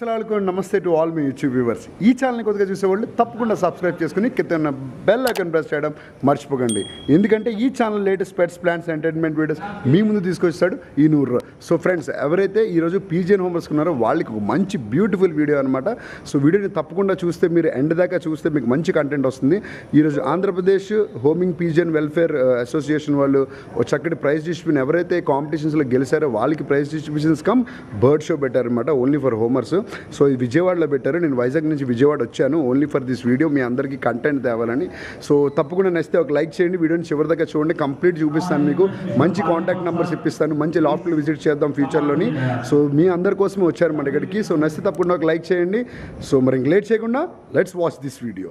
అస్సలం నమస్తే to all మీ యూట్యూబ్ వ్యూవర్స్ ఈ ఛానల్ని కొద్దిగా చూసేవాళ్ళు తప్పకుండా సబ్స్క్రైబ్ చేసుకుని కింద ఉన్న బెల్ ఐకన్ ప్రెస్ చేయడం మర్చిపోకండి ఎందుకంటే ఈ channel latest pets plans entertainment videos మీ ముందు తీసుకొస్తాడు ఈ నూరు సో ఫ్రెండ్స్ ఎవరైతే ఈరోజు పీజియన్ హోమర్స్ ఉన్నారో వాళ్ళకి ఒక మంచి బ్యూటిఫుల్ వీడియో అనమాట సో వీడియోని తప్పకుండా చూస్తే మీరు ఎండ్ దాకా చూస్తే మీకు మంచి కంటెంట్ వస్తుంది ఈరోజు Andhra Pradesh homing pigeon welfare association వాళ్ళు ఒక చక్కటి ప్రైజ్ డిస్ట్రిబ్యూషన్ ఎవరైతే కాంపిటీషన్స్లో గెలిచారో వాళ్ళకి prize distributions come bird show పెట్టారనమాట ఓన్లీ ఫర్ హోమర్స్ సో ఇది విజయవాడలో పెట్టారు నేను వైజాగ్ నుంచి విజయవాడ వచ్చాను ఓన్లీ ఫర్ దిస్ వీడియో మీ అందరికీ కంటెంట్ తేవాలని సో తప్పకుండా నచ్చితే ఒక లైక్ చేయండి వీడియోని చివరి దాకా చూడండి కంప్లీట్ చూపిస్తాను మీకు మంచి కాంటాక్ట్ నెంబర్స్ ఇప్పిస్తాను మంచి లాఫ్ట్లు విజిట్ చేద్దాం ఫ్యూచర్లోని సో మీ అందరి కోసమే వచ్చారు మన ఇక్కడికి సో నచ్చితే తప్పకుండా ఒక లైక్ చేయండి సో మరి ఇంక లేట్ చేయకుండా let's watch this video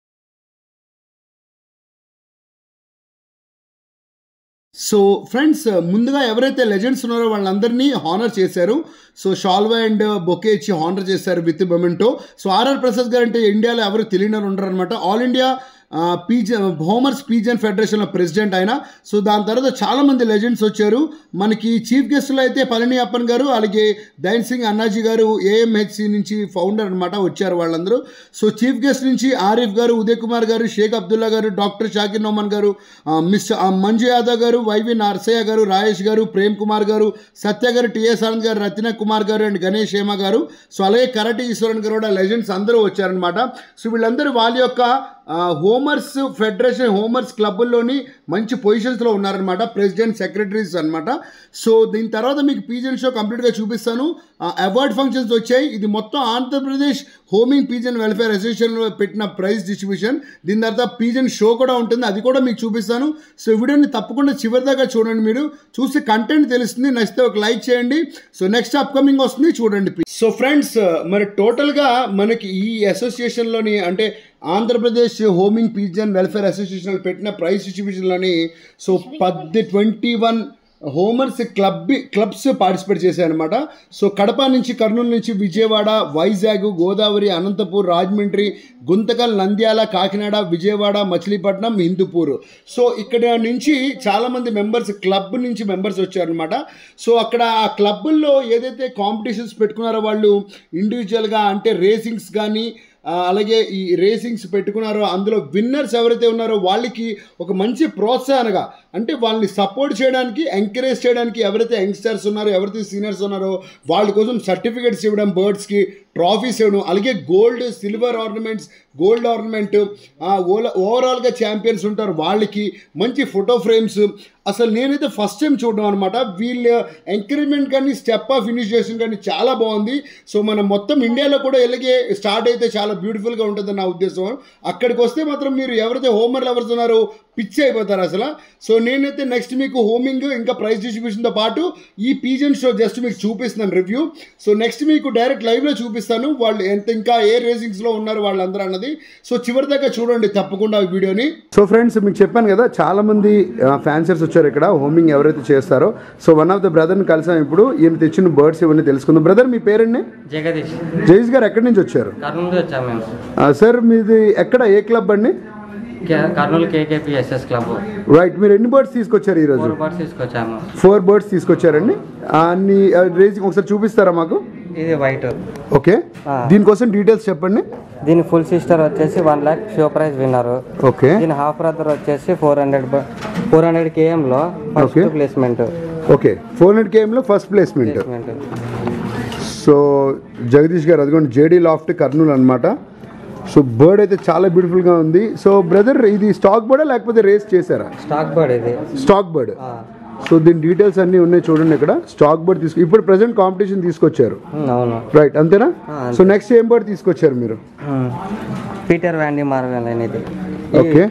so friends ముందుగా ఎవరైతే లెజెండ్స్ ఉన్నారో వాళ్ళందరినీ హానర్ చేశారు సో షాల్వా అండ్ బొకే ఇచ్చి హానర్ చేశారు with memento so R R Prasad గారు అంటే ఇండియాలో ఎవరు తెలియని ఉండరు అనమాట all India pigeon homers pigeon federation president ఆయన సో దాని తర్వాత చాలామంది లెజెండ్స్ వచ్చారు మనకి చీఫ్ గెస్ట్లో అయితే పళని అప్పన్ గారు అలాగే దైన్ సింగ్ అన్నాజీ గారు ఏఎంహెచ్సి నుంచి ఫౌండర్ అనమాట వచ్చారు వాళ్ళందరూ సో చీఫ్ గెస్ట్ నుంచి ఆరిఫ్ గారు ఉదయ్ కుమార్ గారు షేక్ అబ్దుల్లా గారు డాక్టర్ షాకిర్ నోమన్ గారు మిస్టర్ మంజు యాదవ్ గారు వైవి నరసయ్య గారు రాయేష్ గారు ప్రేమ్ కుమార్ గారు సత్య గారు టిఎస్ ఆనంద్ గారు రత్న కుమార్ గారు అండ్ గణేష్ హేమ గారు సో అలాగే కరటి ఈశ్వరన్ గారు కూడా లెజెండ్స్ అందరూ వచ్చారనమాట సో వీళ్ళందరూ వాళ్ళ యొక్క హోమర్స్ ఫెడరేషన్ హోమర్స్ క్లబ్బుల్లోని మంచి పొజిషన్స్లో ఉన్నారనమాట ప్రెసిడెంట్ సెక్రటరీస్ అనమాట సో దీని తర్వాత మీకు పీజన్ షో కంప్లీట్గా చూపిస్తాను అవార్డ్ ఫంక్షన్స్ వచ్చాయి ఇది మొత్తం ఆంధ్రప్రదేశ్ హోమింగ్ పీజన్ వెల్ఫేర్ అసోసియేషన్లో పెట్టిన ప్రైజ్ డిస్ట్రిబ్యూషన్ దీని తర్వాత పీజన్ షో కూడా ఉంటుంది అది కూడా మీకు చూపిస్తాను సో వీడియోని తప్పకుండా చివరి దాకా చూడండి మీరు చూసి కంటెంట్ తెలుస్తుంది నచ్చితే ఒక లైక్ చేయండి సో నెక్స్ట్ అప్కమింగ్ వస్తుంది చూడండి సో ఫ్రెండ్స్ మరి టోటల్గా మనకి ఈ అసోసియేషన్లోని అంటే Andhra Pradesh homing pigeon welfare association పెట్టిన ప్రైజ్ డిస్ట్రిబ్యూషన్లోని సో పది twenty one homers club clubs participate చేశాయన్నమాట సో కడప నుంచి కర్నూలు నుంచి విజయవాడ వైజాగ్ గోదావరి అనంతపూర్ రాజమండ్రి గుంతకల్ నంద్యాల కాకినాడ విజయవాడ మచిలీపట్నం హిందూపూర్ సో ఇక్కడ నుంచి చాలామంది మెంబర్స్ క్లబ్ నుంచి మెంబర్స్ వచ్చారనమాట సో అక్కడ ఆ క్లబ్బుల్లో ఏదైతే కాంపిటీషన్స్ పెట్టుకున్నారో వాళ్ళు ఇండివిజువల్గా అంటే రేసింగ్స్ కానీ అలాగే ఈ రేసింగ్స్ పెట్టుకున్నారో అందులో విన్నర్స్ ఎవరైతే ఉన్నారో వాళ్ళకి ఒక మంచి ప్రోత్సాహనగా అంటే వాళ్ళని సపోర్ట్ చేయడానికి ఎంకరేజ్ చేయడానికి ఎవరైతే యంగ్స్టర్స్ ఉన్నారో ఎవరైతే సీనియర్స్ ఉన్నారో వాళ్ళ కోసం సర్టిఫికేట్స్ ఇవ్వడం బర్డ్స్కి ట్రాఫీస్ ఇవ్వడం అలాగే gold silver ornaments gold ornament ఓవరాల్గా ఛాంపియన్స్ ఉంటారు వాళ్ళకి మంచి ఫోటో ఫ్రేమ్స్ అసలు నేనైతే ఫస్ట్ టైం చూడడం అనమాట వీళ్ళ ఎంకరేజ్మెంట్ కానీ స్టెప్ ఆఫ్ ఇనిషియేషన్ కానీ చాలా బాగుంది సో మనం మొత్తం ఇండియాలో కూడా ఎలాగే స్టార్ట్ అయితే చాలా బ్యూటిఫుల్గా ఉంటుంది నా ఉద్దేశం అక్కడికి వస్తే మాత్రం మీరు ఎవరైతే హోమర్ లవర్స్ ఉన్నారో పిచ్చి అయిపోతారు అసలు సో నేనైతే నెక్స్ట్ మీకు హోమింగ్ ఇంకా ప్రైస్ డిస్ట్రిబ్యూషన్తో పాటు ఈ పీజన్ షో జస్ట్ మీకు చూపిస్తున్నాను రివ్యూ సో నెక్స్ట్ మీకు డైరెక్ట్ లైవ్లో చూపిస్తాను వాళ్ళు ఎంత ఇంకా ఏ రేసింగ్స్లో ఉన్నారు వాళ్ళందరూ అన్నది సో చివరి దాకా చూడండి తప్పకుండా ఈ వీడియోని సో ఫ్రెండ్స్ మీకు చెప్పాను కదా చాలా మంది ఫ్యాన్సర్స్ వచ్చారు ఇక్కడ హోమింగ్ ఎవరైతే చేస్తారో సో వన్ ఆఫ్ ద బ్రదర్ని కలిసాం ఇప్పుడు ఈయన తెచ్చిన బర్డ్స్ ఇవన్నీ తెలుసుకుందాం బ్రదర్ మీ పేరండి జగదీష్ జయేష్ గారు ఎక్కడి నుంచి వచ్చారు కర్నూలు నుంచి వచ్చాము మేము ఆ, సార్ మీది ఎక్కడ ఏ క్లబ్ అండి K- Kurnool K K P S S club right మీరు ఎన్ని బర్డ్స్ తీసుకొచ్చారు ఈరోజు ఫోర్ బర్డ్స్ తీసుకొచ్చాము ఫోర్ బర్డ్స్ తీసుకొచ్చారండి ఆ, అన్ని రేసింగ్ ఒకసారి చూపిస్తారా మాకు ఇది వైట్ ఓకే ఆ. దీనికోసం డీటెయిల్స్ చెప్పండి దీని ఫుల్ సిస్టర్ వచ్చేసి వన్ ల్యాక్ షో ప్రైజ్ విన్నారు ఓకే దీని హాఫ్ బ్రదర్ వచ్చేసి ఫోర్ హండ్రెడ్ ఫోర్ హండ్రెడ్ కేఎంలో first Okay. Placement okay four hundred కేఎంలో first placement placement so Jagadish గారు అదిగోండి జేడీ లాఫ్ట్ కర్నూలు అనమాట సో బర్డ్ అయితే చాలా బ్యూటిఫుల్గా ఉంది సో బ్రదర్ ఇది స్టాక్ బర్డా లేకపోతే రేస్ చేశారా స్టాక్ బర్డ్ ఇది స్టాక్ బర్డ్ ఆ, సో దీని డీటెయిల్స్ అన్నీ ఉన్నాయి చూడండి ఇక్కడ స్టాక్ బర్డ్ తీసుకు ఇప్పుడు ప్రజెంట్ కాంపిటీషన్ తీసుకొచ్చారు ఉమ్, అవును రైట్ అంతేనా ఆ, సో నెక్స్ట్ ఏం బర్డ్ తీసుకొచ్చారు మీరు ఉమ్. పీటర్ వ్యాండీ మార్వెల్ అనేది ఈ- ఓకే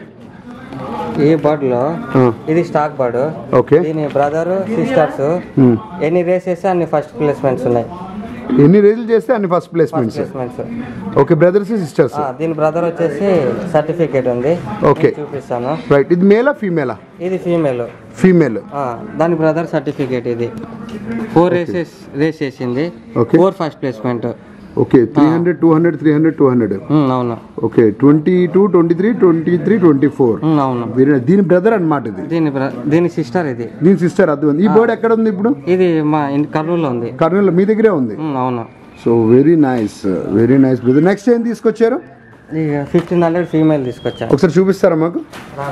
ఈ బర్డ్ లో ఇది స్టాక్ బర్డ్ ఓకే దీని బ్రదర్ సిస్టర్స్ ఎన్ని రేసెస్ అన్ని ఫస్ట్ ప్లేస్మెంట్స్ ఉన్నాయి ఎన్ని రేసులు చేస్తే అన్ని first placements placements okay brothers sisters ఆ, దీని బ్రదర్ వచ్చేసి సర్టిఫికేట్ ఉంది Okay. మీకు చూపిస్తాను రైట్ ఇది మేలా ఫీమేలా ఇది ఫీమేల్ ఫీమేల్ దాని బ్రదర్ సర్టిఫికేట్ ఇది ఫోర్ రేసెస్ రేస్ చేసింది Okay. Four first placement okay three hundred two hundred three hundred two hundred అవును okay twenty two twenty three twenty three twenty four um, అవును దీని బ్రదర్ అన్నమాట ఇది దీని బ్ర- దీని సిస్టర్ ఇది దీని సిస్టర్ అది ఉంది ఈ బర్డ్ ఎక్కడ ఉంది ఇప్పుడు ఇది మా ఇంటి కర్నూలులో ఉంది కర్నూలు మీ దగ్గరే ఉంది ఉమ్, అవును so very nice very nice brother next ఏం తీసుకొచ్చారు ఇక ఫిఫ్టీన్ హండ్రెడ్ ఫీమేల్ తీసుకొచ్చాను ఒకసారి చూపిస్తారా మాకు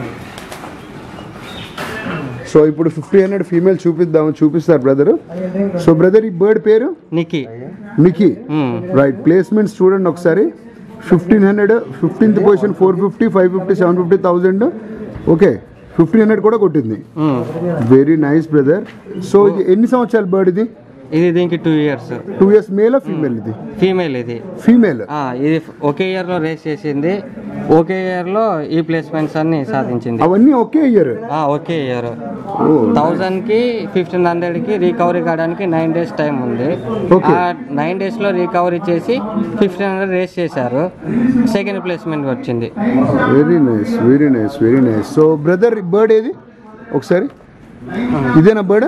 సో ఇప్పుడు ఫిఫ్టీ హండ్రెడ్ ఫీమేల్ చూపిద్దాం చూపిస్తారు బ్రదర్ సో బ్రదర్ ఈ బర్డ్ పేరు నికి మికీ రైట్ ప్లేస్మెంట్స్ చూడండి ఒకసారి fifteen hundred fifteenth position four fifty five fifty seven fifty thousand okay fifteen hundred కూడా కొట్టింది వెరీ నైస్ బ్రదర్ సో ఇది ఎన్ని సంవత్సరాల బర్డ్ ఇది ఇది దీనికి two years two years male female ఇది ఫీమేల్ ఇది ఫీమేల్ ఆ, ఇది ఒకే ఇయర్ లో రేస్ చేసింది ఒకే ఇయర్ లో ఈ ప్లేస్మెంట్స్ అన్ని సాధించింది అవన్నీ ఒకే ఇయర్ ఆ, ఒకే ఇయర్ థౌజండ్ కి ఫిఫ్టీన్ హండ్రెడ్ కి రికవరీ కావడానికి నైన్ డేస్ టైం ఉంది Okay. ఆ నైన్ డేస్ లో రికవరీ చేసి ఫిఫ్టీన్ హండ్రెడ్ రేస్ చేశారు సెకండ్ ప్లేస్మెంట్ వచ్చింది very nice very nice very nice so brother bird ఏది ఒకసారి ఇదేనా బర్డ్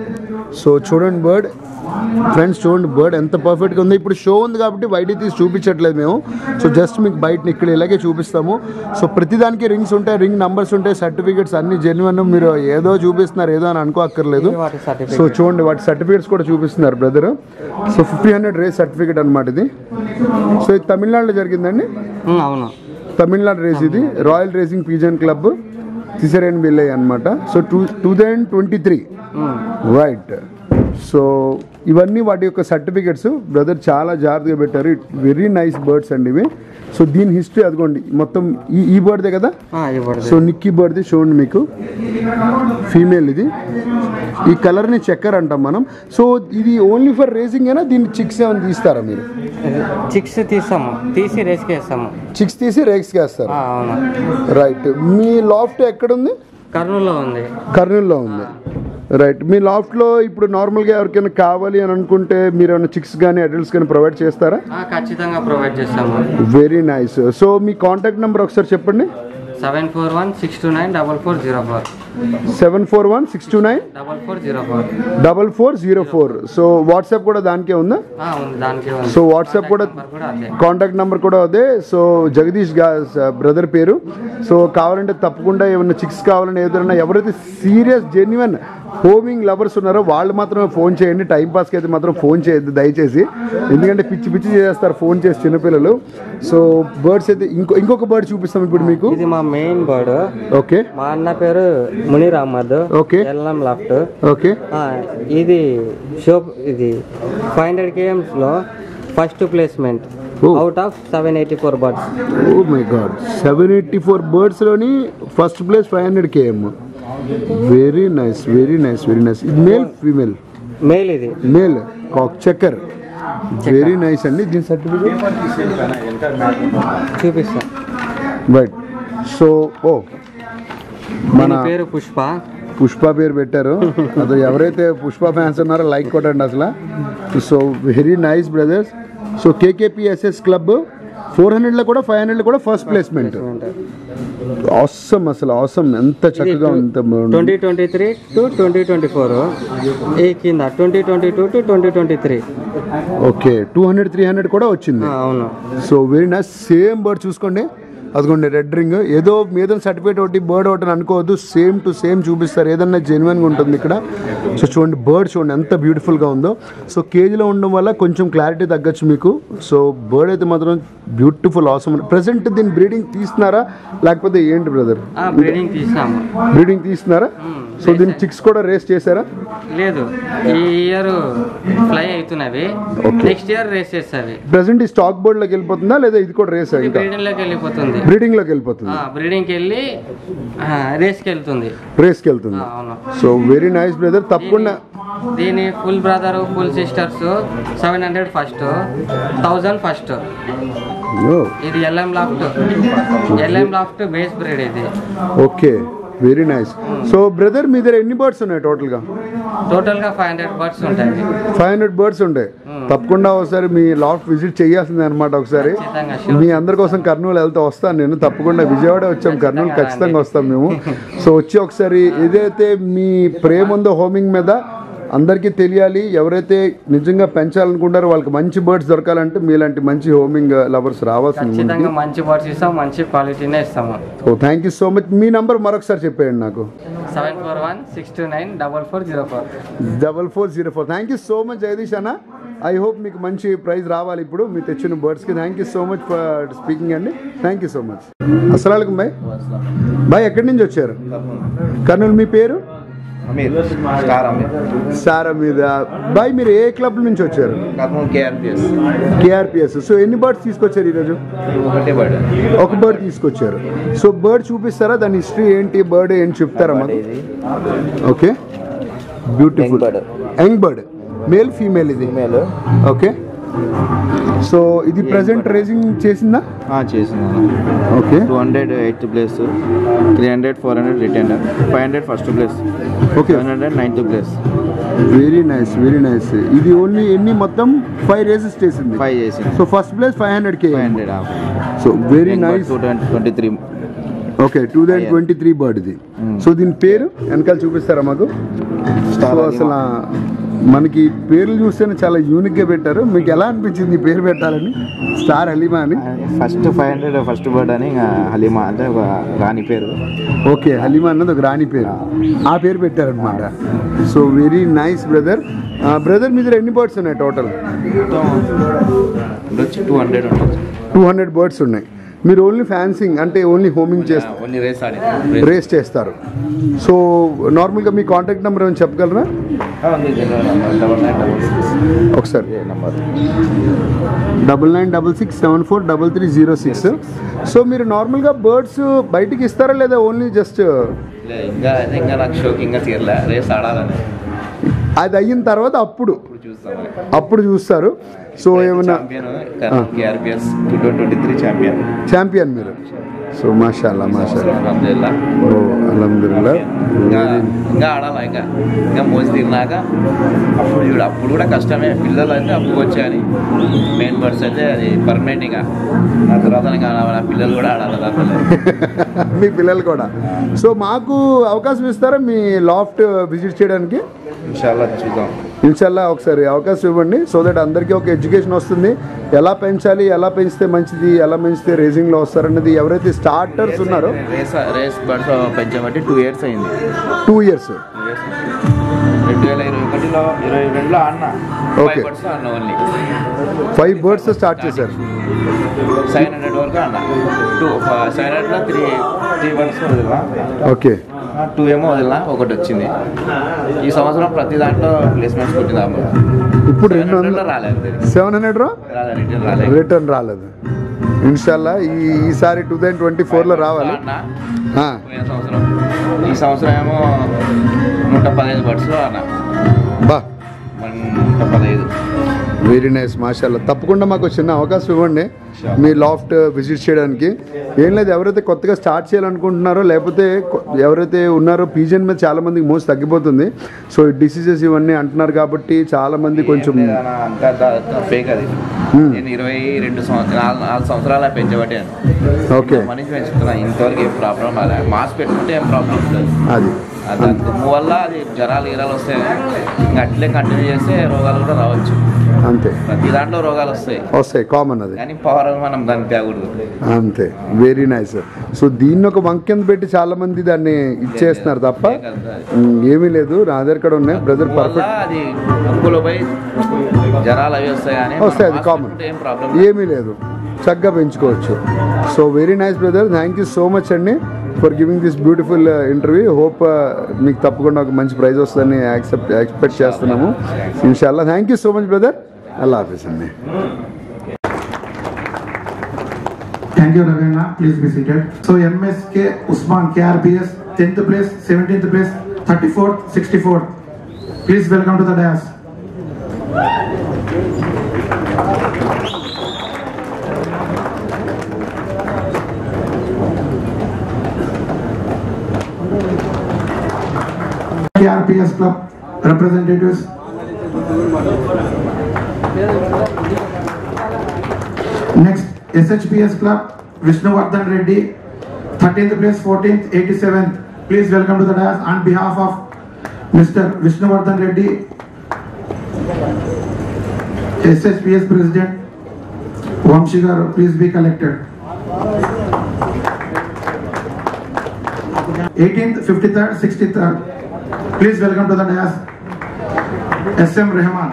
సో చూడండి బర్డ్ ఫ్రెండ్స్ చూడండి బర్డ్ ఎంత పర్ఫెక్ట్గా ఉంది ఇప్పుడు షో ఉంది కాబట్టి బయట తీసి చూపించట్లేదు మేము సో జస్ట్ మీకు బయట ఇక్కడ ఇలాగే చూపిస్తాము సో ప్రతిదానికి రింగ్స్ ఉంటాయి రింగ్ నంబర్స్ ఉంటాయి సర్టిఫికేట్స్ అన్ని జెన్యున్ మీరు ఏదో చూపిస్తున్నారు ఏదో అని అనుకో అక్కర్లేదు వాటి సో సర్టిఫికేట్ చూడండి వాటి సర్టిఫికేట్స్ కూడా చూపిస్తున్నారు brother so fifty hundred race certificate అనమాట ఇది సో ఇది తమిళనాడులో జరిగిందండి అవును తమిళనాడు రేస్ ఇది రాయల్ రేసింగ్ పీజన్ క్లబ్ సిసరేన్ బిల్లై అనమాట so two two thousand twenty three right so ఇవన్నీ వాటి యొక్క సర్టిఫికెట్స్ బ్రదర్ చాలా జాగ్రత్తగా పెట్టారు వెరీ నైస్ బర్డ్స్ అండి ఇవి సో దీని హిస్టరీ అదిగోండి మొత్తం ఈ ఈ బర్డ్దే కదా ఇవ్వడదు సో నిక్కీ బర్డ్ది చూడండి మీకు ఫీమేల్ ఇది ఈ కలర్ని చెక్కర్ అంటాం మనం సో ఇది ఓన్లీ ఫర్ రేసింగ్ అయినా దీన్ని చిక్స్ ఏమైనా తీస్తారా మీరు చిక్స్ తీస్తాము తీసి రేస్కి వేస్తాము చిక్స్ తీసి రేక్స్కి వేస్తారు ఆ, అవును రైట్ మీ లాఫ్ట్ ఎక్కడుంది కర్నూలులో ఉంది కర్నూలులో ఉంది రైట్ మీ లాఫ్ట్లో ఇప్పుడు నార్మల్గా ఎవరికైనా కావాలి అని అనుకుంటే మీరు ఏమైనా చిక్స్ కానీ అడల్ట్స్ కానీ ప్రొవైడ్ చేస్తారా ఆ, ఖచ్చితంగా ప్రొవైడ్ చేస్తాము వెరీ నైస్ సో మీ కాంటాక్ట్ నెంబర్ ఒకసారి చెప్పండి seven four one six two nine double four zero four seven four one six two nine double four zero four double four zero four so WhatsApp కూడా దానికే ఉందా ఉంది దానికి ఉంది so WhatsApp కూడా నెంబర్ కూడా అదే కాంటాక్ట్ నెంబర్ కూడా అదే సో జగదీష్ గా బ్రదర్ పేరు సో కావాలంటే తప్పకుండా ఏమైనా చిక్స్ కావాలని ఏదైనా ఎవరైతే సీరియస్ జెన్యున్ హోమింగ్ లవర్స్ ఉన్నారో వాళ్ళు మాత్రమే ఫోన్ చేయండి టైం పాస్కి అయితే మాత్రం ఫోన్ చేయొద్దు దయచేసి ఎందుకంటే పిచ్చి పిచ్చి చేస్తారు ఫోన్ చేసి చిన్నపిల్లలు సో బర్డ్స్ అయితే ఇంకో ఇంకొక బర్డ్ చూపిస్తాం ఇప్పుడు మీకు ఇది మా మెయిన్ బర్డ్ ఓకే మా అన్న పేరు Munir Ahmed Okay. LM loft okay ఇది షో ఇది ఫైవ్ హండ్రెడ్ కేఎమ్స్ లో first placement Oh. Out of seven eighty four birds oh my god seven eighty four బర్డ్స్లోని first place five hundred KM very nice very nice very nice ఇది male female male ఇది male cock checker very nice అండి దీని certificate చూపిస్తా right so ఓ మన దీని పేరు పుష్ప పుష్ప పేరు పెట్టారు అది ఎవరైతే పుష్ప ఫ్యాన్స్ ఉన్నారో లైక్ కొట్టండి అసలు so very nice brothers so K K P S S club four హండ్రెడ్లో కూడా ఫైవ్ హండ్రెడ్లో కూడా ఫస్ట్ ప్లేస్మెంట్ అవసరం అసలు అవసరం ఎంత చక్కగా ఎంత బాగుంది. Twenty twenty three to twenty twenty four ఈ కింద twenty twenty two to twenty twenty three okay two hundred three hundred కూడా వచ్చింది అవును so very nice same bird చూసుకోండి అదిగోండి రెడ్ రింగ్ ఏదో మీద సర్టిఫికేట్ ఒకటి బర్డ్ ఒకటి అని అనుకోవద్దు సేమ్ టు సేమ్ చూపిస్తారు ఏదన్నా జెన్యున్గా ఉంటుంది ఇక్కడ సో చూడండి బర్డ్ చూడండి ఎంత బ్యూటిఫుల్గా ఉందో సో కేజీలో ఉండడం వల్ల కొంచెం క్లారిటీ తగ్గచ్చు మీకు సో బర్డ్ అయితే మాత్రం బ్యూటిఫుల్ అవసరం ప్రజెంట్ దీని బ్రీడింగ్ తీస్తున్నారా లేకపోతే ఏంటి బ్రదర్ బ్రీడింగ్ తీసాము బ్రీడింగ్ తీస్తున్నారా సో దీని చిక్స్ కూడా రేస్ చేశారా లేదు ఈ ఇయర్ ఫ్లై అవుతున్నవి నెక్స్ట్ ఇయర్ రేస్ చేస్తుంది ప్రజెంట్ ఈ స్టాక్ బోర్డ్లోకి వెళ్ళిపోతుందా లేదా ఇది కూడా రేస్ ఇంకా బ్రీడింగ్ లోకి వెళ్ళిపోతుంది బ్రీడింగ్లోకి వెళ్ళిపోతుంది బ్రీడింగ్కి వెళ్ళి రేస్కి వెళ్తుంది రేస్కి వెళ్తుంది ఆ, అవును సో వెరీ నైస్ బ్రదర్ తప్పకుండా దీని full brother full sisters seven hundred first thousand first ఇది L M loft L M loft base breed ఇది okay very nice so brother మీ దగ్గర ఎన్ని బర్డ్స్ ఉన్నాయి టోటల్గా టోటల్ గా ఫైవ్ హండ్రెడ్ బర్డ్స్ ఉంటాయి ఫైవ్ హండ్రెడ్ బర్డ్స్ ఉంటాయి తప్పకుండా ఒకసారి మీ లాఫ్ట్ విజిట్ చేయాల్సిందే అనమాట ఒకసారి ఖచ్చితంగా sure. మీ అందరి కోసం కర్నూలు వెళ్తే వస్తాను నేను తప్పకుండా విజయవాడ వచ్చాం కర్నూలు ఖచ్చితంగా వస్తాం మేము సో వచ్చి ఒకసారి ఏదైతే మీ ప్రేమ ఉందో హోమింగ్ మీద అందరికీ తెలియాలి ఎవరైతే నిజంగా పెంచాలనుకుంటారో వాళ్ళకి మంచి బర్డ్స్ దొరకాలంటే మీలాంటి మంచి హోమింగ్ లవర్స్ రావాల్సింది ఖచ్చితంగా మంచి బర్డ్స్ ఇస్తాం మంచి క్వాలిటీనే ఇస్తాము so thank you so much మీ నంబర్ మరొకసారి చెప్పేయండి నాకు seven four one six two nine double four zero four double four zero four thank you so much Jagadish అన్న ఐ హోప్ మీకు మంచి ప్రైజ్ రావాలి ఇప్పుడు మీరు తెచ్చిన బర్డ్స్కి thank you so much for speaking అండి థ్యాంక్ యూ సో మచ్ అస్సలం బాయ్ బాయ్ ఎక్కడి నుంచి వచ్చారు కర్నూలు మీ పేరు అమీర్ స్టార్ అమీర్ సారా మీద బాయ్ మీరు ఏ క్లబ్ నుంచి వచ్చారు కర్నూలు కేఆర్పిఎస్ కేఆర్పిఎస్ సో ఎన్ని బర్డ్స్ తీసుకొచ్చారు ఈరోజు ఒకటే బర్డ్ ఒక బర్డ్ తీసుకొచ్చారు సో బర్డ్ చూపిస్తారా దాని హిస్టరీ ఏంటి బర్డ్ ఏంటి చెప్తారా మాకు ఇది okay beautiful bird. Young bird male female ఇది ఫీమేల్ ఓకే సో ఇది ప్రజెంట్ రేసింగ్ చేసిందా చేసినాను okay two hundred eighth place three hundred four hundred return five hundred first place okay seven hundred ninth place very nice very nice ఇది only ఎన్ని మొత్తం five races చేసింది five చేసింది so first place five hundred K five hundred so very nice two twenty three okay two thousand twenty three bird ఇది so దీని పేరు వెనకాల చూపిస్తారా మాకు Star సో అసలు మనకి పేర్లు చూస్తేనే చాలా యూనిక్ గా పెట్టారు మీకు ఎలా అనిపించింది ఈ పేరు పెట్టాలని స్టార్ హలీమా అని first five hundred first bird అని ఇంకా హలీమా అంటే ఒక రాణి పేరు ఓకే హలీమా అన్నది ఒక రాణి పేరు ఆ పేరు పెట్టారనమాట so very nice brother brother మీ దగ్గర ఎన్ని బర్డ్స్ ఉన్నాయి టోటల్ ఉండొచ్చు టూ హండ్రెడ్ ఉండొచ్చు టూ హండ్రెడ్ బర్డ్స్ ఉన్నాయి మీరు ఓన్లీ ఫ్యాన్సింగ్ అంటే ఓన్లీ హోమింగ్ చేస్తారు ఓన్లీ రేస్ ఆడి రేస్ చేస్తారు సో నార్మల్గా మీ కాంటాక్ట్ నెంబర్ ఏమైనా చెప్పగలరా ఉంది డబల్ నైన్ డబల్ సిక్స్ ఒకసారి number double nine double six seven four double three zero six so మీరు నార్మల్గా బర్డ్స్ బయటికి ఇస్తారా లేదా ఓన్లీ జస్ట్ ఇంకా ఇంకా నాకు షోకి ఇంకా తీరలే రేస్ ఆడాలని అది అయిన తర్వాత అప్పుడు ఇప్పుడు చూస్తాం అప్పుడు చూస్తారు సో ఏమైనా champion KRPS two twenty three champion champion మీరు సో మాషాల్లా మాషాల్లా అల్హమ్దులిల్లా ఓ అల్హమ్దుల్లా ఇంకా ఇంకా ఆడాలా ఇంకా ఇంకా మోసి తిరిగినాక అప్పుడు చూడు అప్పుడు కూడా కష్టమే పిల్లలు అయితే అప్పుడు వచ్చాయని మెయిన్ బర్డ్స్ అయితే అది పర్మనెంట్ ఇంకా ఆ తర్వాత ఇంకా నా పిల్లలు కూడా ఆడాలి దాంట్లో మీ పిల్లలు కూడా సో మాకు అవకాశం ఇస్తారా మీ లాఫ్ట్ విజిట్ చేయడానికి ఇన్షాల్లా చూద్దాం ఇన్షాల్లా ఒకసారి అవకాశం ఇవ్వండి సో దట్ అందరికీ ఒక ఎడ్యుకేషన్ వస్తుంది ఎలా పెంచాలి ఎలా పెంచితే మంచిది ఎలా పెంచితే రేసింగ్లో వస్తారనేది ఎవరైతే స్టార్టర్స్ ఉన్నారో రేస్ రేస్ బర్డ్స్ పెంచబట్టి టూ ఇయర్స్ అయింది టూ ఇయర్స్ రెండు వేల ఇరవై ఒకటిలో ఇరవై రెండులో ఆడినా Okay. ఫైవ్ బర్డ్స్ ఆడినా ఓన్లీ ఫైవ్ బర్డ్స్ స్టార్ట్ చేశారు సెవెన్ హండ్రెడ్ వరకు ఆడినా టూ సెవెన్ హండ్రెడ్లో త్రీ త్రీ బర్డ్స్ వదిలినా ఓకే టూ ఏమో వదిలినా ఒకటి వచ్చింది ఈ సంవత్సరం ప్రతి దాంట్లో ప్లేస్మెంట్స్ కొట్టిందా ఇప్పుడు రెండు వందలు రాలేదు సెవెన్ హండ్రెడ్ రా రాలేదు రిటర్న్ రాలేదు రిటర్న్ రాలేదు ఇన్షాల్లా ఈ ఈసారి టూ థౌజండ్ ట్వంటీ ఫోర్లో రావాలి ఆడినా ఆ, పోయిన సంవత్సరం ఈ సంవత్సరం ఏమో నూట పదహైదు బర్డ్స్లో ఆడినా బా మన నూట పదహైదు వెరీ నైస్ మాషాల్లా తప్పకుండా మాకు చిన్న అవకాశం ఇవ్వండి మీ లాఫ్ట్ విజిట్ చేయడానికి ఏం లేదు ఎవరైతే కొత్తగా స్టార్ట్ చేయాలనుకుంటున్నారో లేకపోతే కొ- ఎవరైతే ఉన్నారో పీజన్ మీద చాలా మందికి మోస్ట్ తగ్గిపోతుంది సో డిసీజెస్ ఇవన్నీ అంటున్నారు కాబట్టి చాలా మంది కొంచెం అంతా ఫేక్ అది నేను ఇరవై రెండు సంవత్సరాలు నాలుగు నాలుగు సంవత్సరాలు పెంచబట్టాను ఓకే మనిషి పెంచుతున్నా ఇంతవరకు ఏం ప్రాబ్లం రాలేదు మాస్క్ పెట్టుకుంటే ఏం ప్రాబ్లం ఉండదు అది ఆ దాని దుమ్ము వల్ల అది జ్వరాలు గిరాలు వస్తాయి ఇంకా అట్లే కంటిన్యూ చేస్తే రోగాలు కూడా రావచ్చు అంతే ప్రతి దాంట్లో రోగాలు వస్తాయి వస్తాయి కామన్ అది కానీ పవర్ మనం దాన్ని తేకూడదు అంతే వెరీ నైస్ సో దీన్ని ఒక వంకెంత పెట్టి చాలా మంది దాన్ని ఇచ్చేస్తున్నారు తప్ప ఉమ్, ఏమీ లేదు నా దగ్గర కూడా ఉన్నాయి బ్రదర్ దుమ్ము వల్ల పర్ఫెక్ట్ అది ముక్కులో పోయి జ్వరాలు అవి వస్తాయి కానీ వస్తాయి, అది మనం mask common. పెట్టుకుంటే ఏం ప్రాబ్లం ఏమీ లేదు చక్కగా పెంచుకోవచ్చు so very nice brother thank you so much అండి for giving this beautiful interview hope మీకు తప్పకుండా ఒక మంచి ప్రైజ్ వస్తుందని యాక్సెప్ట్ ఎక్స్పెక్ట్ చేస్తున్నాము ఇన్షాల్లా thank you so much brother అల్లా హాఫీస్ అండి Thank you, Ravina. Please be seated. So MSK Usman KRBS 10th place, 17th place, 34th, 64th. Please welcome to the dais. KRPS Club representatives. Next, SHPS Club, Vishnuvardhan Reddy, 13th place, 14th, 87th. Please welcome to the dais on behalf of Mr. Vishnuvardhan Reddy, SHPS President Vamshi garu, please be collected. 18th, 53rd, 63rd. Please welcome to the dais SM Rehman.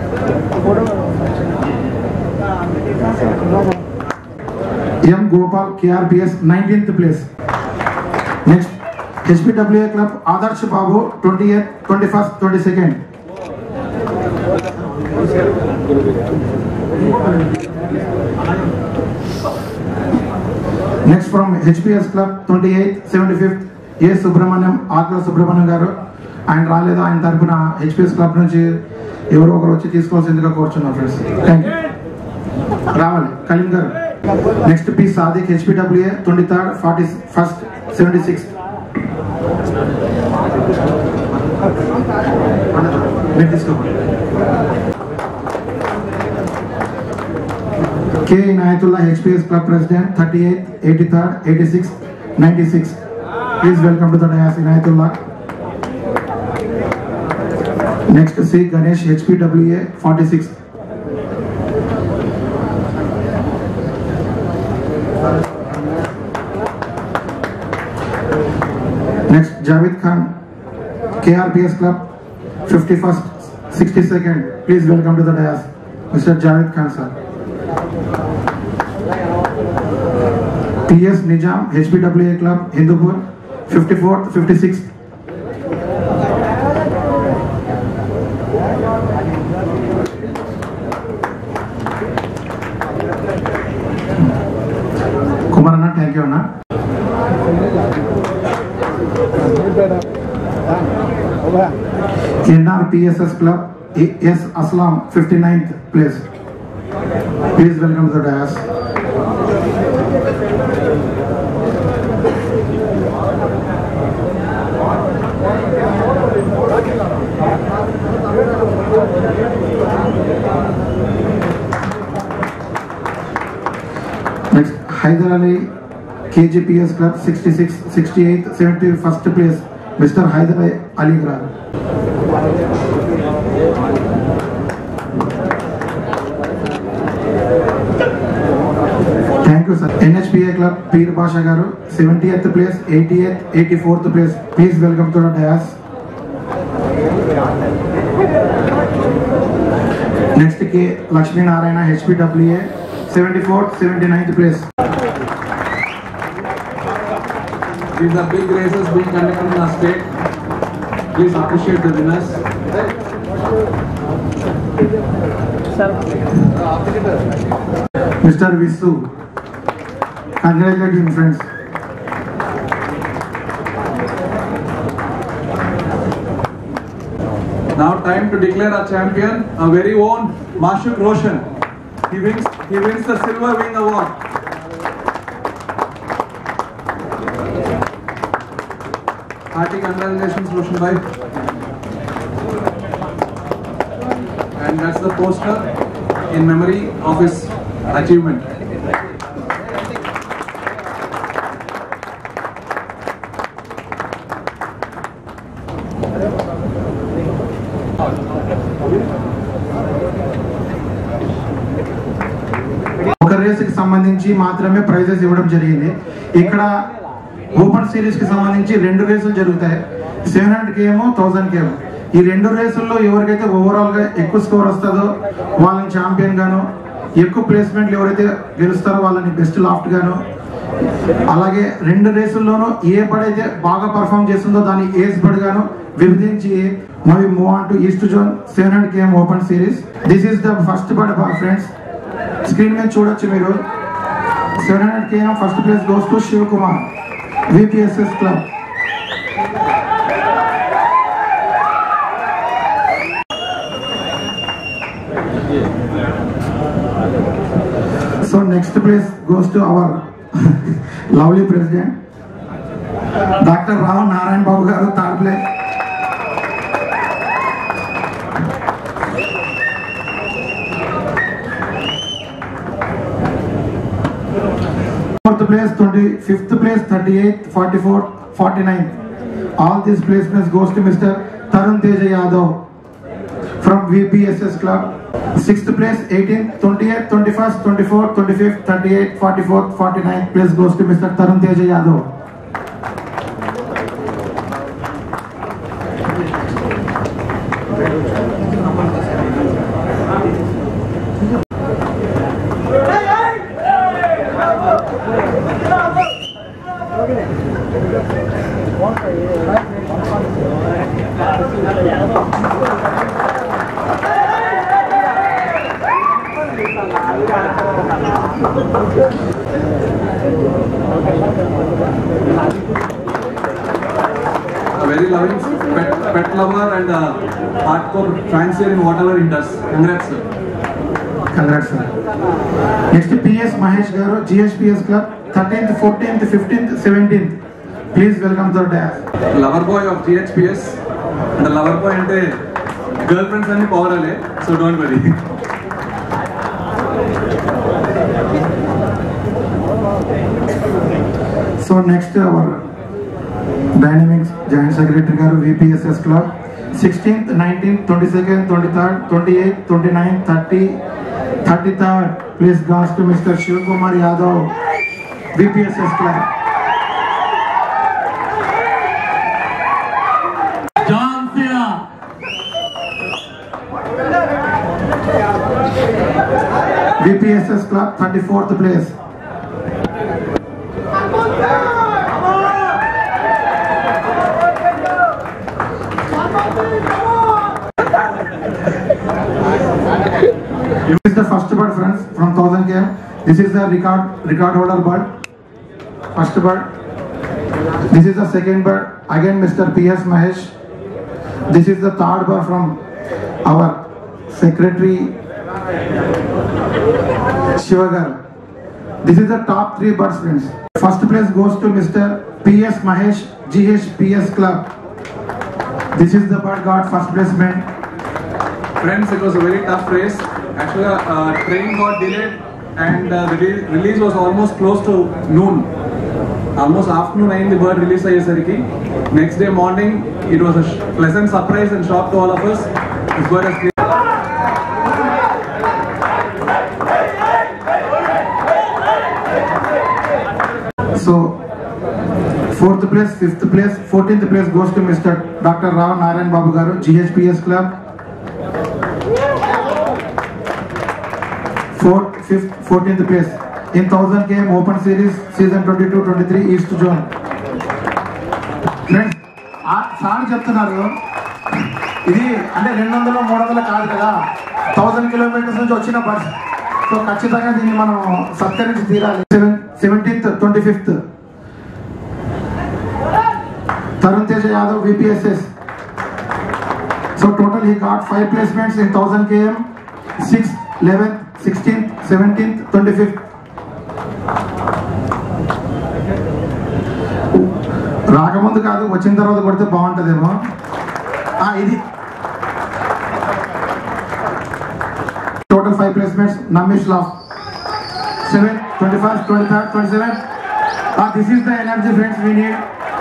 M. Gopal, KRPS, 19th place. Next, HPWA Club, Adarsh Babu, 20th, 21st, 22nd. Next from HPS club twenty eighth seventy fifth A Subrahmanyam Akula Subrahmanyam garu ఆయన రాలేదు ఆయన తరపున HPS club నుంచి ఎవరో ఒకరు వచ్చి తీసుకోవాల్సిందిగా కోరుచున్నాం ఫ్రెండ్స్ థ్యాంక్ యూ రావాలి Kaleem garu next P Sadiq HPWA twenty third forty first seventy six మీరు తీసుకోండి K. Inayatullah, HPS Club President, 38th, 83rd, 86th, 96th. Please welcome to the dais, Inayatullah. Next, C. Ganesh, HPWA, 46th. Next, Javed Khan, KRPS Club, 51st, 62nd. Please welcome to the dais, Mr. Javed Khan, sir. PS Nizam, HPWA Club, Hindupur, 54th, 56th. కుమారన్న thank you అన్న NRPSS club S Aslam fifty ninth place please welcome to dais Next, Hyder Ali, KGPS Club, 66, 68, 71st place, Mr. Hyder Ali Gran. Thank you, sir. NHPA Club, Peer Basha Garu, 70th place, 80th, 84th place. Please welcome to the dais. Next, K. Lakshmi Narayana, HPWA, 74th, 79th place. These are big races being conducted in our state. Please appreciate the winners. Mr. Visu. Congratulate him, friends. Now time to declare our champion, our very own Mashuk Roshan. He wins, he wins the Silver Wing Award. Hearty congratulations, Roshan Bhai. And that's the poster in memory of his achievement. ఒక రేసుకి సంబంధించి మాత్రమే prices ఇవ్వడం జరిగింది ఇక్కడ open series కి సంబంధించి రెండు రేసులు జరుగుతాయి సెవెన్ హండ్రెడ్ కేమో థౌసండ్ కేమో ఈ రెండు రేసుల్లో ఎవరికైతే ఓవరాల్ గా ఎక్కువ స్కోర్ వస్తుందో వాళ్ళని ఛాంపియన్ గాను ఎక్కువ ప్లేస్మెంట్లు ఎవరైతే గెలుస్తారో వాళ్ళని బెస్ట్ లాఫ్ట్ గాను అలాగే రెండు రేసుల్లోనూ ఏ బడ్ అయితే బాగా పర్ఫామ్ చేస్తుందో దాన్ని ఏజ్ బడ్ గాను విభజించి మరి move on to east zone seven hundred KM open series this is the first bird friends screen మీద చూడొచ్చు మీరు seven hundred KM first place goes to Shiv Kumar VPSS club so next place goes to our lovely president doctor Rao Narayana Babu garu third place fourth place, 25th place, 38th, 44th, 49th. All these placements goes to Mr. Tarun Teja Yadav from VPSS club. Sixth place, 18th, 20th, 21st, 24th, 25th, 38th, 44th, 49th place goes to Mr. Tarun Teja Yadav. a very loving pet, pet lover and uh, hardcore fancier in whatever he does. Congrats, sir. Congrats, sir. Next, PS Mahesh Garu, GHPS Club, 13th, 14th, 15th, 17th. Please welcome to the dais. Lover boy of GHPS and a lover boy అంటే girl friends అన్ని పవరాలే so don't worry So next, our Dynamics Joint Secretary Garu, VPSS Club, 16th, 19th, 22nd, 23rd, 28th, 29th, 30, 33rd. Please goes to Mr. Shiv Kumar Yadav, VPSS Club. John Cena. VPSS Club, 34th place. This is the first bird, friends, from 1000 km. This is the record record holder bird. First bird. This is the second bird. Again, Mr. P.S. Mahesh. This is the third bird from our secretary Shivagar. This is the top three birds, friends. First place goes to Mr. P.S. Mahesh, GHPS Club. This is the bird got first placement. Friends, it was a very tough race. Actually, uh, train got delayed and uh, the re- release was almost close to noon. Almost afternoon అయింది bird release అయ్యేసరికి next day morning it was pleasant surprise and shock to all of us this bird has So, fourth place, fifth place, fourteenth place goes to Mr. Dr. Rao Narayan Babu Garu, GHPS Club. Fourth, fifth, fourteenth place in 1000 km Open Series season 22-23 East Zone. Friends sir చెప్తున్నారు ఇది అంటే రెండు వందలు మూడు వందలు కాదు కదా thousand kilometres నుంచి వచ్చిన బస్ సో ఖచ్చితంగా దీన్ని మనం సత్కరించి తీరాలి seven seventeenth twenty fifth Tarun Teja Yadav VPSS so total he got five placements in thousand KM six eleventh sixteenth seventeenth twenty fifth రాకముందు కాదు వచ్చిన తర్వాత కొడితే బాగుంటుందేమో ఆ, ఇది టోటల్ ఫైవ్ ప్లేస్మెంట్స్ నమ్మేష్ loft seven twenty first twenty third twenty seven this is the energy friends we need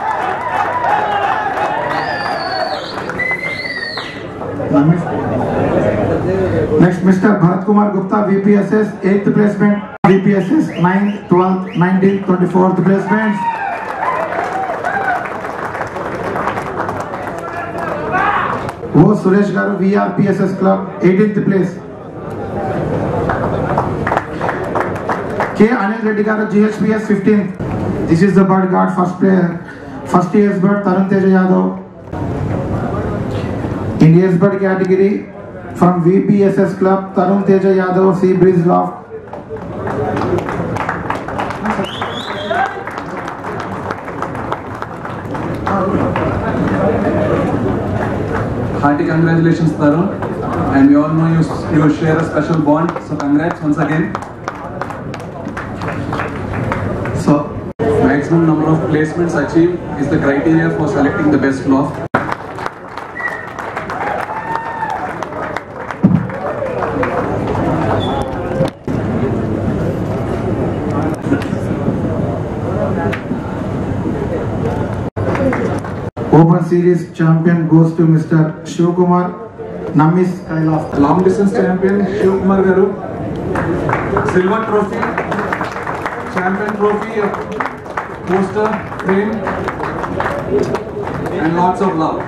Next, Mr. Bharat Kumar Gupta, VPSS, 8th placement, VPSS, 9th, 12th, 19th, 24th placements. O. Suresh Garu, VRPSS Club, 18th place. K. Anil Reddy Garu, GHPS, 15th. This is the bird guard first player. First year's bird, Tarun Teja Yadav. India's bird category from VPSS Club, Tarun Teja Yadav, Sea Breeze Loft. Hearty congratulations, Tarun. And we all know you, you share a special bond. So congrats once again. So, maximum number of placements achieved is the criteria for selecting the best loft. Open Series champion goes to Mr. Shiv Kumar, నమ్మిస్ Kailash long distance champion Shiv Kumar garu silver trophy champion trophy poster frame and lots of love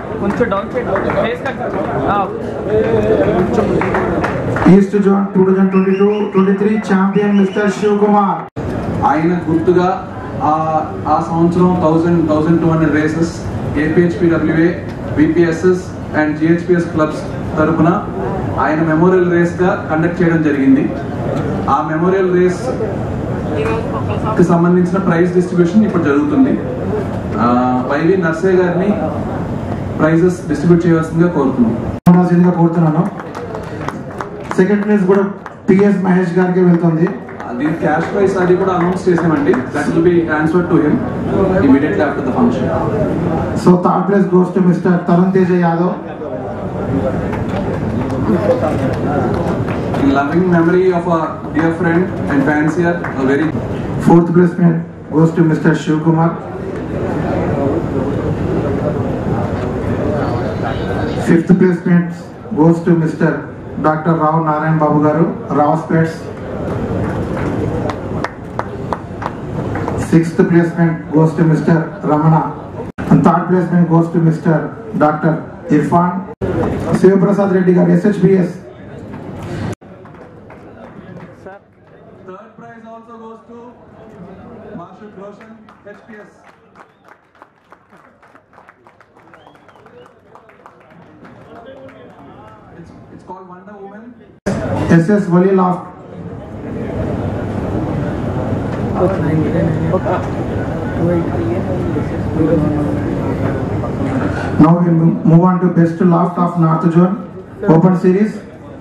east zone two thousand twenty two twenty three champion mister Shiv Kumar ఆయన గుర్తుగా ఆ ఆ సంవత్సరం thousand thousand two hundred races APHPWA VPSS and GHPS clubs తరపున ఆయన memorial రేస్గా conduct చేయడం జరిగింది ఆ మెమోరియల్ రేస్ కి సంబంధించిన ప్రైజ్ డిస్ట్రిబ్యూషన్ ఇప్పుడు జరుగుతుంది ఆ, వైవి నర్సయ్య గారిని ప్రైజెస్ డిస్ట్రిబ్యూట్ చేయవలసిందిగా కోరుతున్నాం ఉండాల్సిందిగా కోరుతున్నాను సెకండ్ ప్లేస్ కూడా పిఎస్ మహేష్ గారికి వెళ్తుంది దీని క్యాష్ ప్రైస్ అది కూడా అనౌన్స్ చేసామండి that will be transfer to him immediately after the function so third place goes to mister Tarun Teja Yadav In loving memory of a dear friend and fancier, a very fourth placement goes to mister Shiv Kumar fifth placement goes to mister doctor Rao Narayana Babu garu Rao స్పేట్స్ sixth placement goes to mister Ramana third placement goes to mister doctor Irfan Shivaprasad Reddy garu SHBS third prize also goes to Marshal Roshan, HPS. It's, it's called Wonder Woman. SS Wali loft Now we mo- move on to best loft of North Zone Open Series.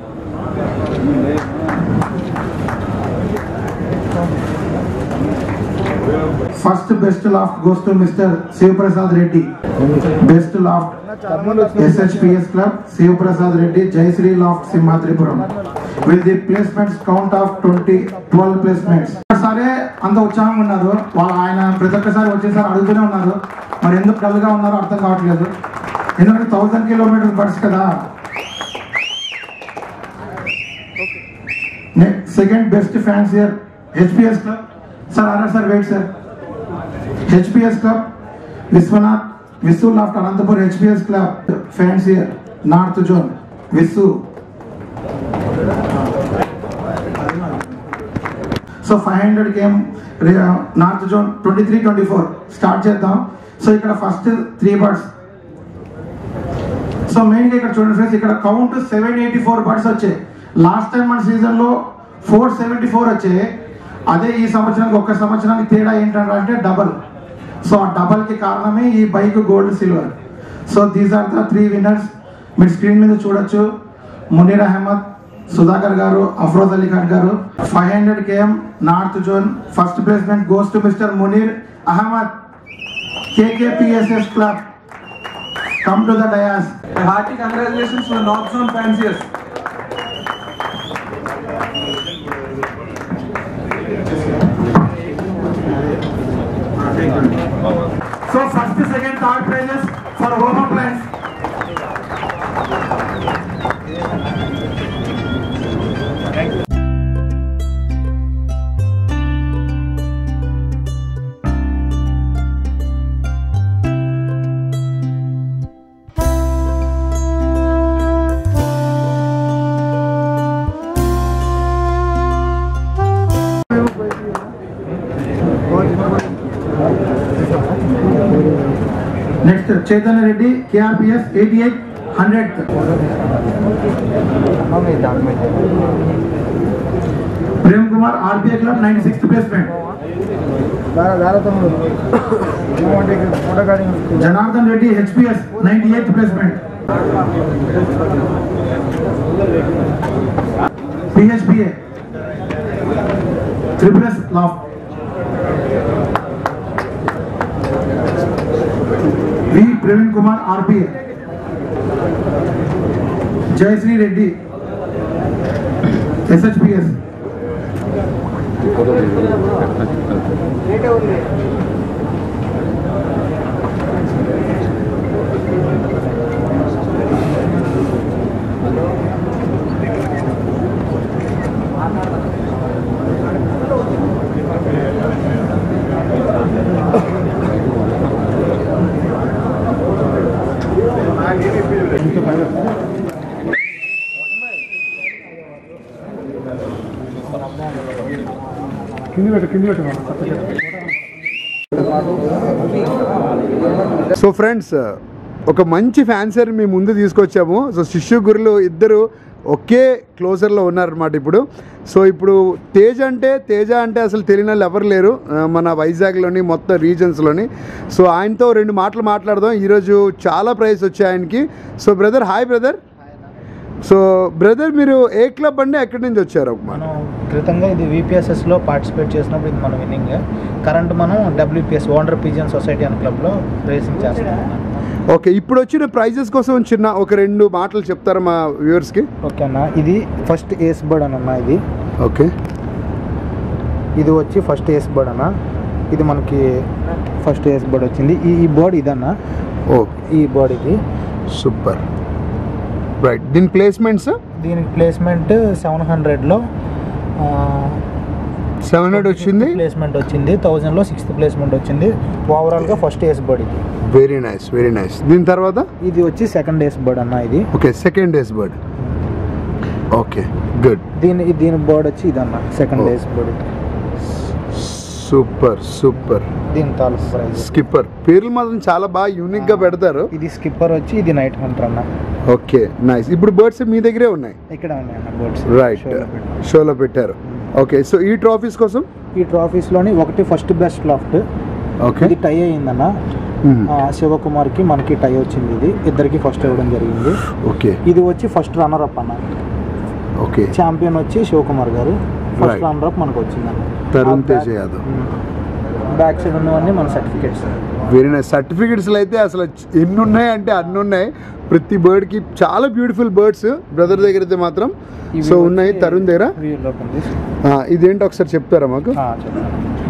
First best loft goes to Mr. Shiv Prasad Reddy. Best loft SHPS Club, Shiv Prasad Reddy, Jayasri Loft, Simhatripuram. With the placements count of 20, 12 placements. సరే అంత ఉత్సాహంగా ఉన్నారు వాళ్ళు ఆయన ప్రతి ఒక్కసారి వచ్చేసారి అడుగుతూనే ఉన్నారు మరి ఎందుకు డల్గా ఉన్నారో అర్థం కావట్లేదు ఎందుకంటే థౌసండ్ కిలోమీటర్ బడ్స్ కదా second best fans year HPS club sir అరే sir wait sir HPS club Vishwanath Visu loft Anantapur HPS club fans year north zone Visu so five hundred game north zone twenty three twenty four start చేద్దాం so ఇక్కడ first three birds so మెయిన్గా ఇక్కడ చూడండి friends ఇక్కడ count seven eighty four birds వచ్చాయి last time మన సీజన్లో four seventy four వచ్చాయి అదే ఈ సంవత్సరానికి ఒక్క సంవత్సరానికి తేడా ఏంటంటే డబల్ సో ఆ డబల్కి కారణమే ఈ bike gold silver so these are the three winners మీరు స్క్రీన్ మీద చూడొచ్చు మునీర్ అహ్మద్ సుధాకర్ గారు Afroz Ali Khan garu five hundred KM north zone first placement goes to mister Munir Ahmed KKPSS club come to the dais A hearty congratulations to the North Zone fanciers. So first, second, third prizes for home appliance. Next, Chaitanya Reddy, KRPS 88 100. Prem Kumar, RBI Club 96th placement. Janardhan Reddy, HPS 98th placement. PHPA, Triple S Loft. V. Praveen Kumar, RPA. Jayasri Reddy, SHPS. So friends ఒక మంచి ఫ్యాన్సర్ మీ ముందు తీసుకొచ్చాము so శిష్యు గురులు ఇద్దరు ఒకే క్లోజర్లో ఉన్నారన్నమాట ఇప్పుడు so ఇప్పుడు తేజ అంటే తేజ అంటే అసలు తెలియని వాళ్ళు ఎవరు లేరు ఆ, మన వైజాగ్లోని మొత్తం రీజన్స్లోని సో ఆయనతో రెండు మాటలు మాట్లాడదాం ఈరోజు చాలా ప్రైజ్ వచ్చాయి ఆయనకి so brother hi brother so brother మీరు ఏ క్లబ్ అండి ఎక్కడి నుంచి వచ్చారు ఒక మాట మనం క్రితంగా ఇది విపిఎస్ఎస్లో పార్టిసిపేట్ చేసినప్పుడు ఇది మనం విన్నింగ్ కరెంట్ మనం డబ్ల్యూపిఎస్ ఓండర్ పిజియన్ సొసైటీ అనే క్లబ్లో రేసింగ్ చేస్తాం ఓకే ఇప్పుడు వచ్చిన ప్రైజెస్ కోసం చిన్న ఒక రెండు మాటలు చెప్తారా మా వ్యూవర్స్కి ఓకే అన్న ఇది ఫస్ట్ ఏస్ బర్డ్ అన్న ఇది ఓకే ఇది వచ్చి ఫస్ట్ ఏస్ బర్డ్ అన్న ఇది మనకి ఫస్ట్ ఏస్ బర్డ్ వచ్చింది ఈ ఈ బర్డ్ ఇదన్న ఓ ఈ బర్డ్ ఇది సూపర్ రైట్ దీని ప్లేస్మెంట్స్ దీనికి ప్లేస్మెంట్ సెవెన్ హండ్రెడ్లో సెవెన్ హండ్రెడ్ వచ్చింది ప్లేస్మెంట్ వచ్చింది థౌజండ్లో సిక్స్త్ ప్లేస్మెంట్ వచ్చింది ఓవరాల్గా ఫస్ట్ ఏస్ బర్డ్ ఇది వెరీ నైస్ వెరీ నైస్ దీని తర్వాత ఇది వచ్చి సెకండ్ ఏస్ బర్డ్ అన్న ఇది okay second days bird okay good దీని దీని బర్డ్ వచ్చి ఇదన్న second Oh. Ace bird super super దీని తాలూకు ప్రైజ్ స్కిప్పర్ పేర్లు మాత్రం చాలా బాగా యూనిక్ గా పెడతారు ఇది స్కిప్పర్ వచ్చి ఇది నైట్ హంటర్ అన్న ఓకే నైస్ ఇప్పుడు బర్డ్స్ మీ దగ్గరే ఉన్నాయి ఇక్కడ ఉన్నాయి అన్న బర్డ్స్ రైట్ షోలో పెట్టారు ఓకే సో ఈ ట్రాఫీస్ కోసం ఈ ట్రాఫీస్ లోని ఒకటి ఫస్ట్ బెస్ట్ లాఫ్ట్ ఓకే ఇది టై అయిందన్న ఆ, శివకుమార్కి మనకి టై వచ్చింది ఇది ఇద్దరికి ఫస్ట్ ఇవ్వడం జరిగింది ఓకే ఇది వచ్చి ఫస్ట్ రన్నర్ అప్ అన్న ఓకే ఛాంపియన్ వచ్చి Shivakumar garu first Right. Runner up మనకు వచ్చిందన్న తరుణ్ తేజ్ యాదవ్ బ్యాక్ సైడ్ ఉన్నవన్నీ మన సర్టిఫికేట్స్ వెరీ నైస్ సర్టిఫికెట్స్లో అయితే అసలు ఎన్ని ఉన్నాయి అంటే అన్ని ఉన్నాయి ప్రతి బర్డ్కి చాలా బ్యూటిఫుల్ బర్డ్స్ బ్రదర్ దగ్గర అయితే మాత్రం సో ఉన్నాయి తరుణ్ దగ్గర ఉంది ఆ, ఇదేంటి ఒకసారి చెప్తారా మాకు ఆ, చెప్తాను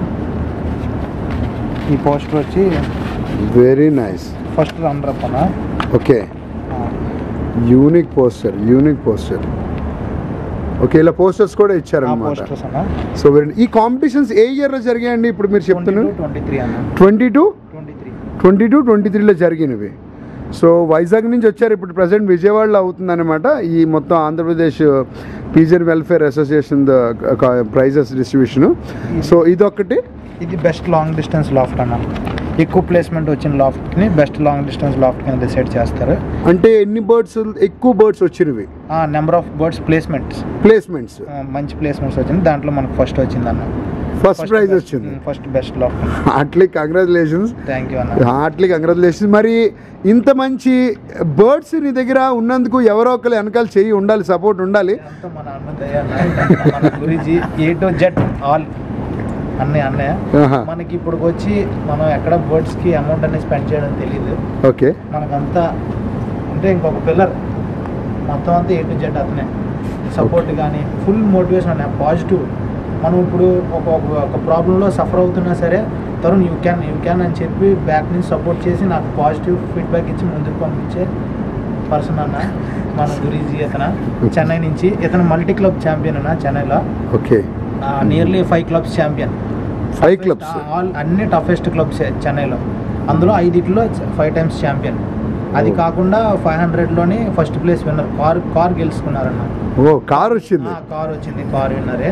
ఈ పోస్టర్ వచ్చి very nice first runner up అన్న ఓకే ఆ, unique poster unique poster okay ఇలా పోస్టర్స్ కూడా ఆ ఇచ్చారనమాట పోస్టర్స్ అన్న సో వెరీ ఈ కాంపిటీషన్స్ ఏ ఇయర్లో జరిగాయండి ఇప్పుడు మీరు చెప్తున్నారు ట్వంటీ త్రీ అన్న twenty two twenty three twenty two twenty త్రీలో జరిగినవి సో వైజాగ్ నుంచి వచ్చారు ఇప్పుడు ప్రజెంట్ విజయవాడలో అవుతుందన్నమాట ఈ మొత్తం Andhra Pradesh pigeon welfare association prizes distribution so ఇదొకటి ఇది బెస్ట్ లాంగ్ డిస్టెన్స్ లాఫ్ట్ అన్న ఎక్కువ ప్లేస్మెంట్ వచ్చిన లాఫ్ట్ని బెస్ట్ లాంగ్ డిస్టెన్స్ లాఫ్ట్ కింద డిసైడ్ చేస్తారు అంటే ఎన్ని బర్డ్స్ ఎక్కువ బర్డ్స్ వచ్చినవి ఆ number of birds placements placements మంచి ప్లేస్మెంట్స్ వచ్చింది దాంట్లో మనకు ఫస్ట్ వచ్చింది అన్న ఫస్ట్ ప్రైజ్ వచ్చింది first best loft heartily congratulations thank you అన్న హార్ట్లీ కంగ్రాచులేషన్స్ మరి ఇంత మంచి బర్డ్స్ నీ దగ్గర ఉన్నందుకు ఎవరో ఒకరు వెనకాల చెయ్యి ఉండాలి సపోర్ట్ ఉండాలి అంతా మన అన్న దయ అన్న. మన గురించి ఏ టు జెడ్ ఆల్ అన్నయ్య అన్నయ్య ఆహా. మనకి ఇప్పుడు వచ్చి మనం ఎక్కడ బర్డ్స్ కి అమౌంట్ అనేది స్పెండ్ చేయడం తెలియదు ఓకే మనకంతా అంటే ఇంకొక పిల్లర్ మొత్తం అంతా ఏ టు జెడ్ అతనే సపోర్ట్ కానీ ఫుల్ మోటివేషన్ అనే పాజిటివ్ మనం ఇప్పుడు ఒక ఒక- ఒక ప్రాబ్లంలో సఫర్ అవుతున్నా సరే Tarun you can you can అని చెప్పి బ్యాక్ నుంచి సపోర్ట్ చేసి నాకు పాజిటివ్ ఫీడ్బ్యాక్ ఇచ్చి ముందుకు పంపించే పర్సన్ అన్న మన గురీజీ ఇతను చెన్నై నుంచి ఇతను మల్టీ క్లబ్ ఛాంపియన్ అన్న చెన్నైలో okay nearly five clubs champion five clubs all అన్ని టఫెస్ట్ క్లబ్స్ చెన్నైలో అందులో ఐదిట్లో ఫైవ్ టైమ్స్ ఛాంపియన్ అది కాకుండా ఫైవ్ హండ్రెడ్లోని first place winner car car గెలుచుకున్నారన్న ఓ కార్ వచ్చింది ఆ, కార్ వచ్చింది కార్ విన్నరే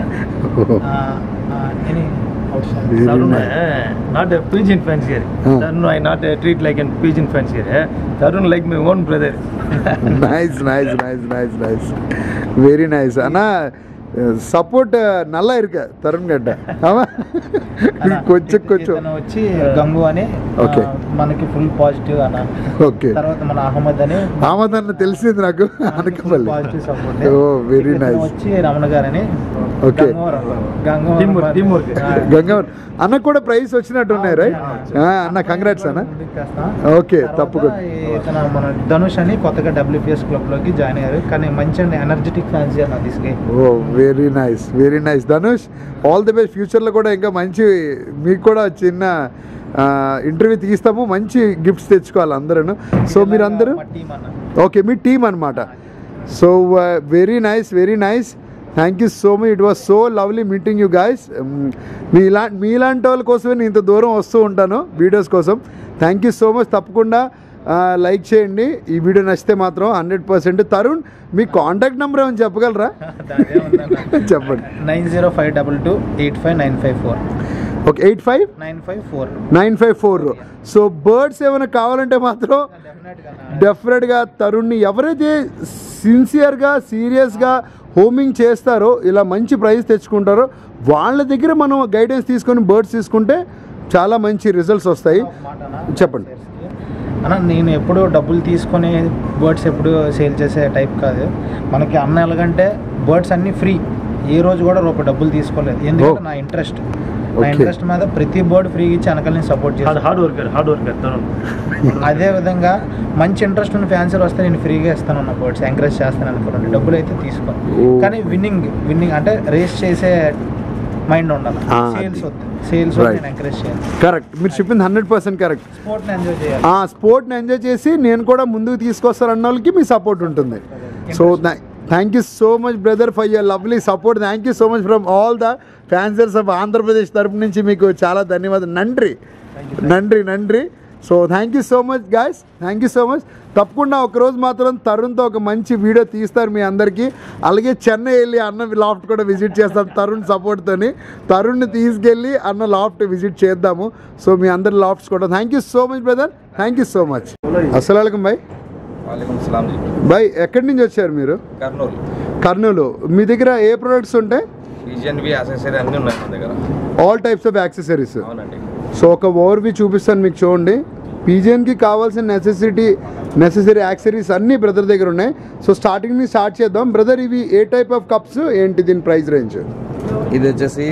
any Very Tarun, nice. eh, not a pigeon fancier. Ah. Tarun, I not uh, treat like a pigeon fancier. Eh? Tarun like my own brother. Nice nice nice nice nice very nice అన్నా support నల్లా ఇరుక తరుణ్ గడ్డ ఆమా? అన్న, కొంచెం ఇత- కొంచెం ఇతను వచ్చి గంగు అని ఆ, Okay. మనకి ఫుల్ పాజిటివ్ అన్న ఓకే తర్వాత మన అహ్మద్ అని ఆమద్ అన్న తెలిసింది నాకు అనకపల్లి పాజిటివ్ సపోర్ట్ ఓ వెరీ నైస్ వచ్చి రమణ గారని Okay. Gangavaram Gangavaram Teamwork, teamwork. ఆ, గంగవర్ అన్న కూడా ప్రైజ్ వచ్చినట్టు ఉన్నాయి రైట్ అన్న కంగ్రాట్స్ అన్న ముందుకు తెస్తాం. ఓకే తర్వాత తప్పకుండా ఇతను మన ధనుష్ అని కొత్తగా డబ్ల్యూపిఎస్ క్లబ్ లోకి జాయిన్ అయ్యారు కానీ మంచి ఎనర్జెటిక్ ఫ్యాన్స్ అన్న తీసుకే ఓ very nice very nice Dhanush all the best ఫ్యూచర్లో కూడా ఇంకా మంచి మీకు కూడా చిన్న ఇంటర్వ్యూ తీస్తాము మంచి గిఫ్ట్స్ తెచ్చుకోవాలి అందరూ సో మీరందరూ టీం అన్న ఓకే మీ టీమ్ అనమాట so very nice very nice thank you so much it was so lovely meeting you guys మీ ఇలా మీలాంటి వాళ్ళ కోసమే నేను ఇంత దూరం వస్తూ ఉంటాను వీడియోస్ కోసం థ్యాంక్ యూ సో మచ్ తప్పకుండా లైక్ చేయండి ఈ వీడియో నచ్చితే మాత్రం హండ్రెడ్ పర్సెంట్ తరుణ్ మీ కాంటాక్ట్ నెంబర్ ఏమైనా చెప్పగలరా చెప్పండి nine zero five double two eight five nine five four okay eight five nine five four nine five four so birds ఏమైనా కావాలంటే మాత్రం డెఫినెట్గా తరుణ్ని ఎవరైతే సిన్సియర్గా సీరియస్గా హోమింగ్ చేస్తారో ఇలా మంచి ప్రైజ్ తెచ్చుకుంటారో వాళ్ళ దగ్గర మనం గైడెన్స్ తీసుకొని బర్డ్స్ తీసుకుంటే చాలా మంచి రిజల్ట్స్ వస్తాయి చెప్పండి అన్న నేను ఎప్పుడు డబ్బులు తీసుకొని బర్డ్స్ ఎప్పుడు సేల్ చేసే టైప్ కాదు మనకి అన్న ఎలాగంటే బర్డ్స్ అన్నీ ఫ్రీ ఏ రోజు కూడా రూపాయి డబ్బులు తీసుకోలేదు ఎందుకంటే Oh. నా ఇంట్రెస్ట్ నా Okay. ఇంట్రెస్ట్ మీద ప్రతి బర్డ్ ఫ్రీ ఇచ్చి వెనకాల నేను సపోర్ట్ చేస్తాను hard worker hard worker Tarun అదే విధంగా మంచి ఇంట్రెస్ట్ ఉన్న ఫ్యాన్సీలు వస్తే నేను ఫ్రీగా ఇస్తాను అన్న బర్డ్స్ ఎంకరేజ్ చేస్తాను అనుకోండి డబ్బులు అయితే తీసుకోను Oh. కానీ విన్నింగ్ విన్నింగ్ అంటే రేస్ చేసే మైండ్ ఉండాలి Ah, సేల్స్ అది. వద్దు సేల్స్ Right. నేను ఎంకరేజ్ చేయాలి కరెక్ట్ మీరు చెప్పింది హండ్రెడ్ పర్సెంట్ కరెక్ట్ స్పోర్ట్ని ఎంజాయ్ చేయాలి ఆ స్పోర్ట్ని ఎంజాయ్ చేసి నేను కూడా ముందుకు తీసుకొస్తాను వాళ్ళకి మీ సపోర్ట్ ఉంటుంది so thank you so much brother for your lovely support thank you so much from all the fanciers of Andhra Pradesh తరపు నుంచి మీకు చాలా ధన్యవాదాలు నండ్రి నండ్రి నండ్రి so thank you so much guys thank you so much తప్పకుండా ఒకరోజు మాత్రం తరుణ్తో ఒక మంచి వీడియో తీస్తారు మీ అందరికీ అలాగే చెన్నై వెళ్ళి అన్న లాఫ్ట్ కూడా విజిట్ చేస్తాం తరుణ్ సపోర్ట్తోని తరుణ్ని తీసుకెళ్ళి అన్న లాఫ్ట్ విజిట్ చేద్దాము సో మీ అందరి లాఫ్ట్స్ కూడా thank you so much brother thank you so much అస్సలం భాయ్ వాలేకుమ్ సలాం జీ భాయ్ ఎక్కడి నుంచి వచ్చారు మీరు కర్నూలు కర్నూలు మీ దగ్గర ఏ ప్రొడక్ట్స్ ఉంటాయి పిజిఎన్వి అసెసరీ అన్నీ ఉన్నాయి మన దగ్గర ఆల్ టైప్స్ ఆఫ్ యాక్సెసరీస్ అవునండి సో ఒక ఓవర్వి చూపిస్తాను మీకు చూడండి పీజియన్కి కావాల్సిన నెసెసిటీ నెసెసరీ యాక్సెసరీస్ అన్నీ బ్రదర్ దగ్గర ఉన్నాయి సో స్టార్టింగ్ నుంచి స్టార్ట్ చేద్దాం బ్రదర్ ఇవి ఏ టైప్ ఆఫ్ కప్స్ ఏంటి దీని ప్రైస్ రేంజ్ ఇది వచ్చేసి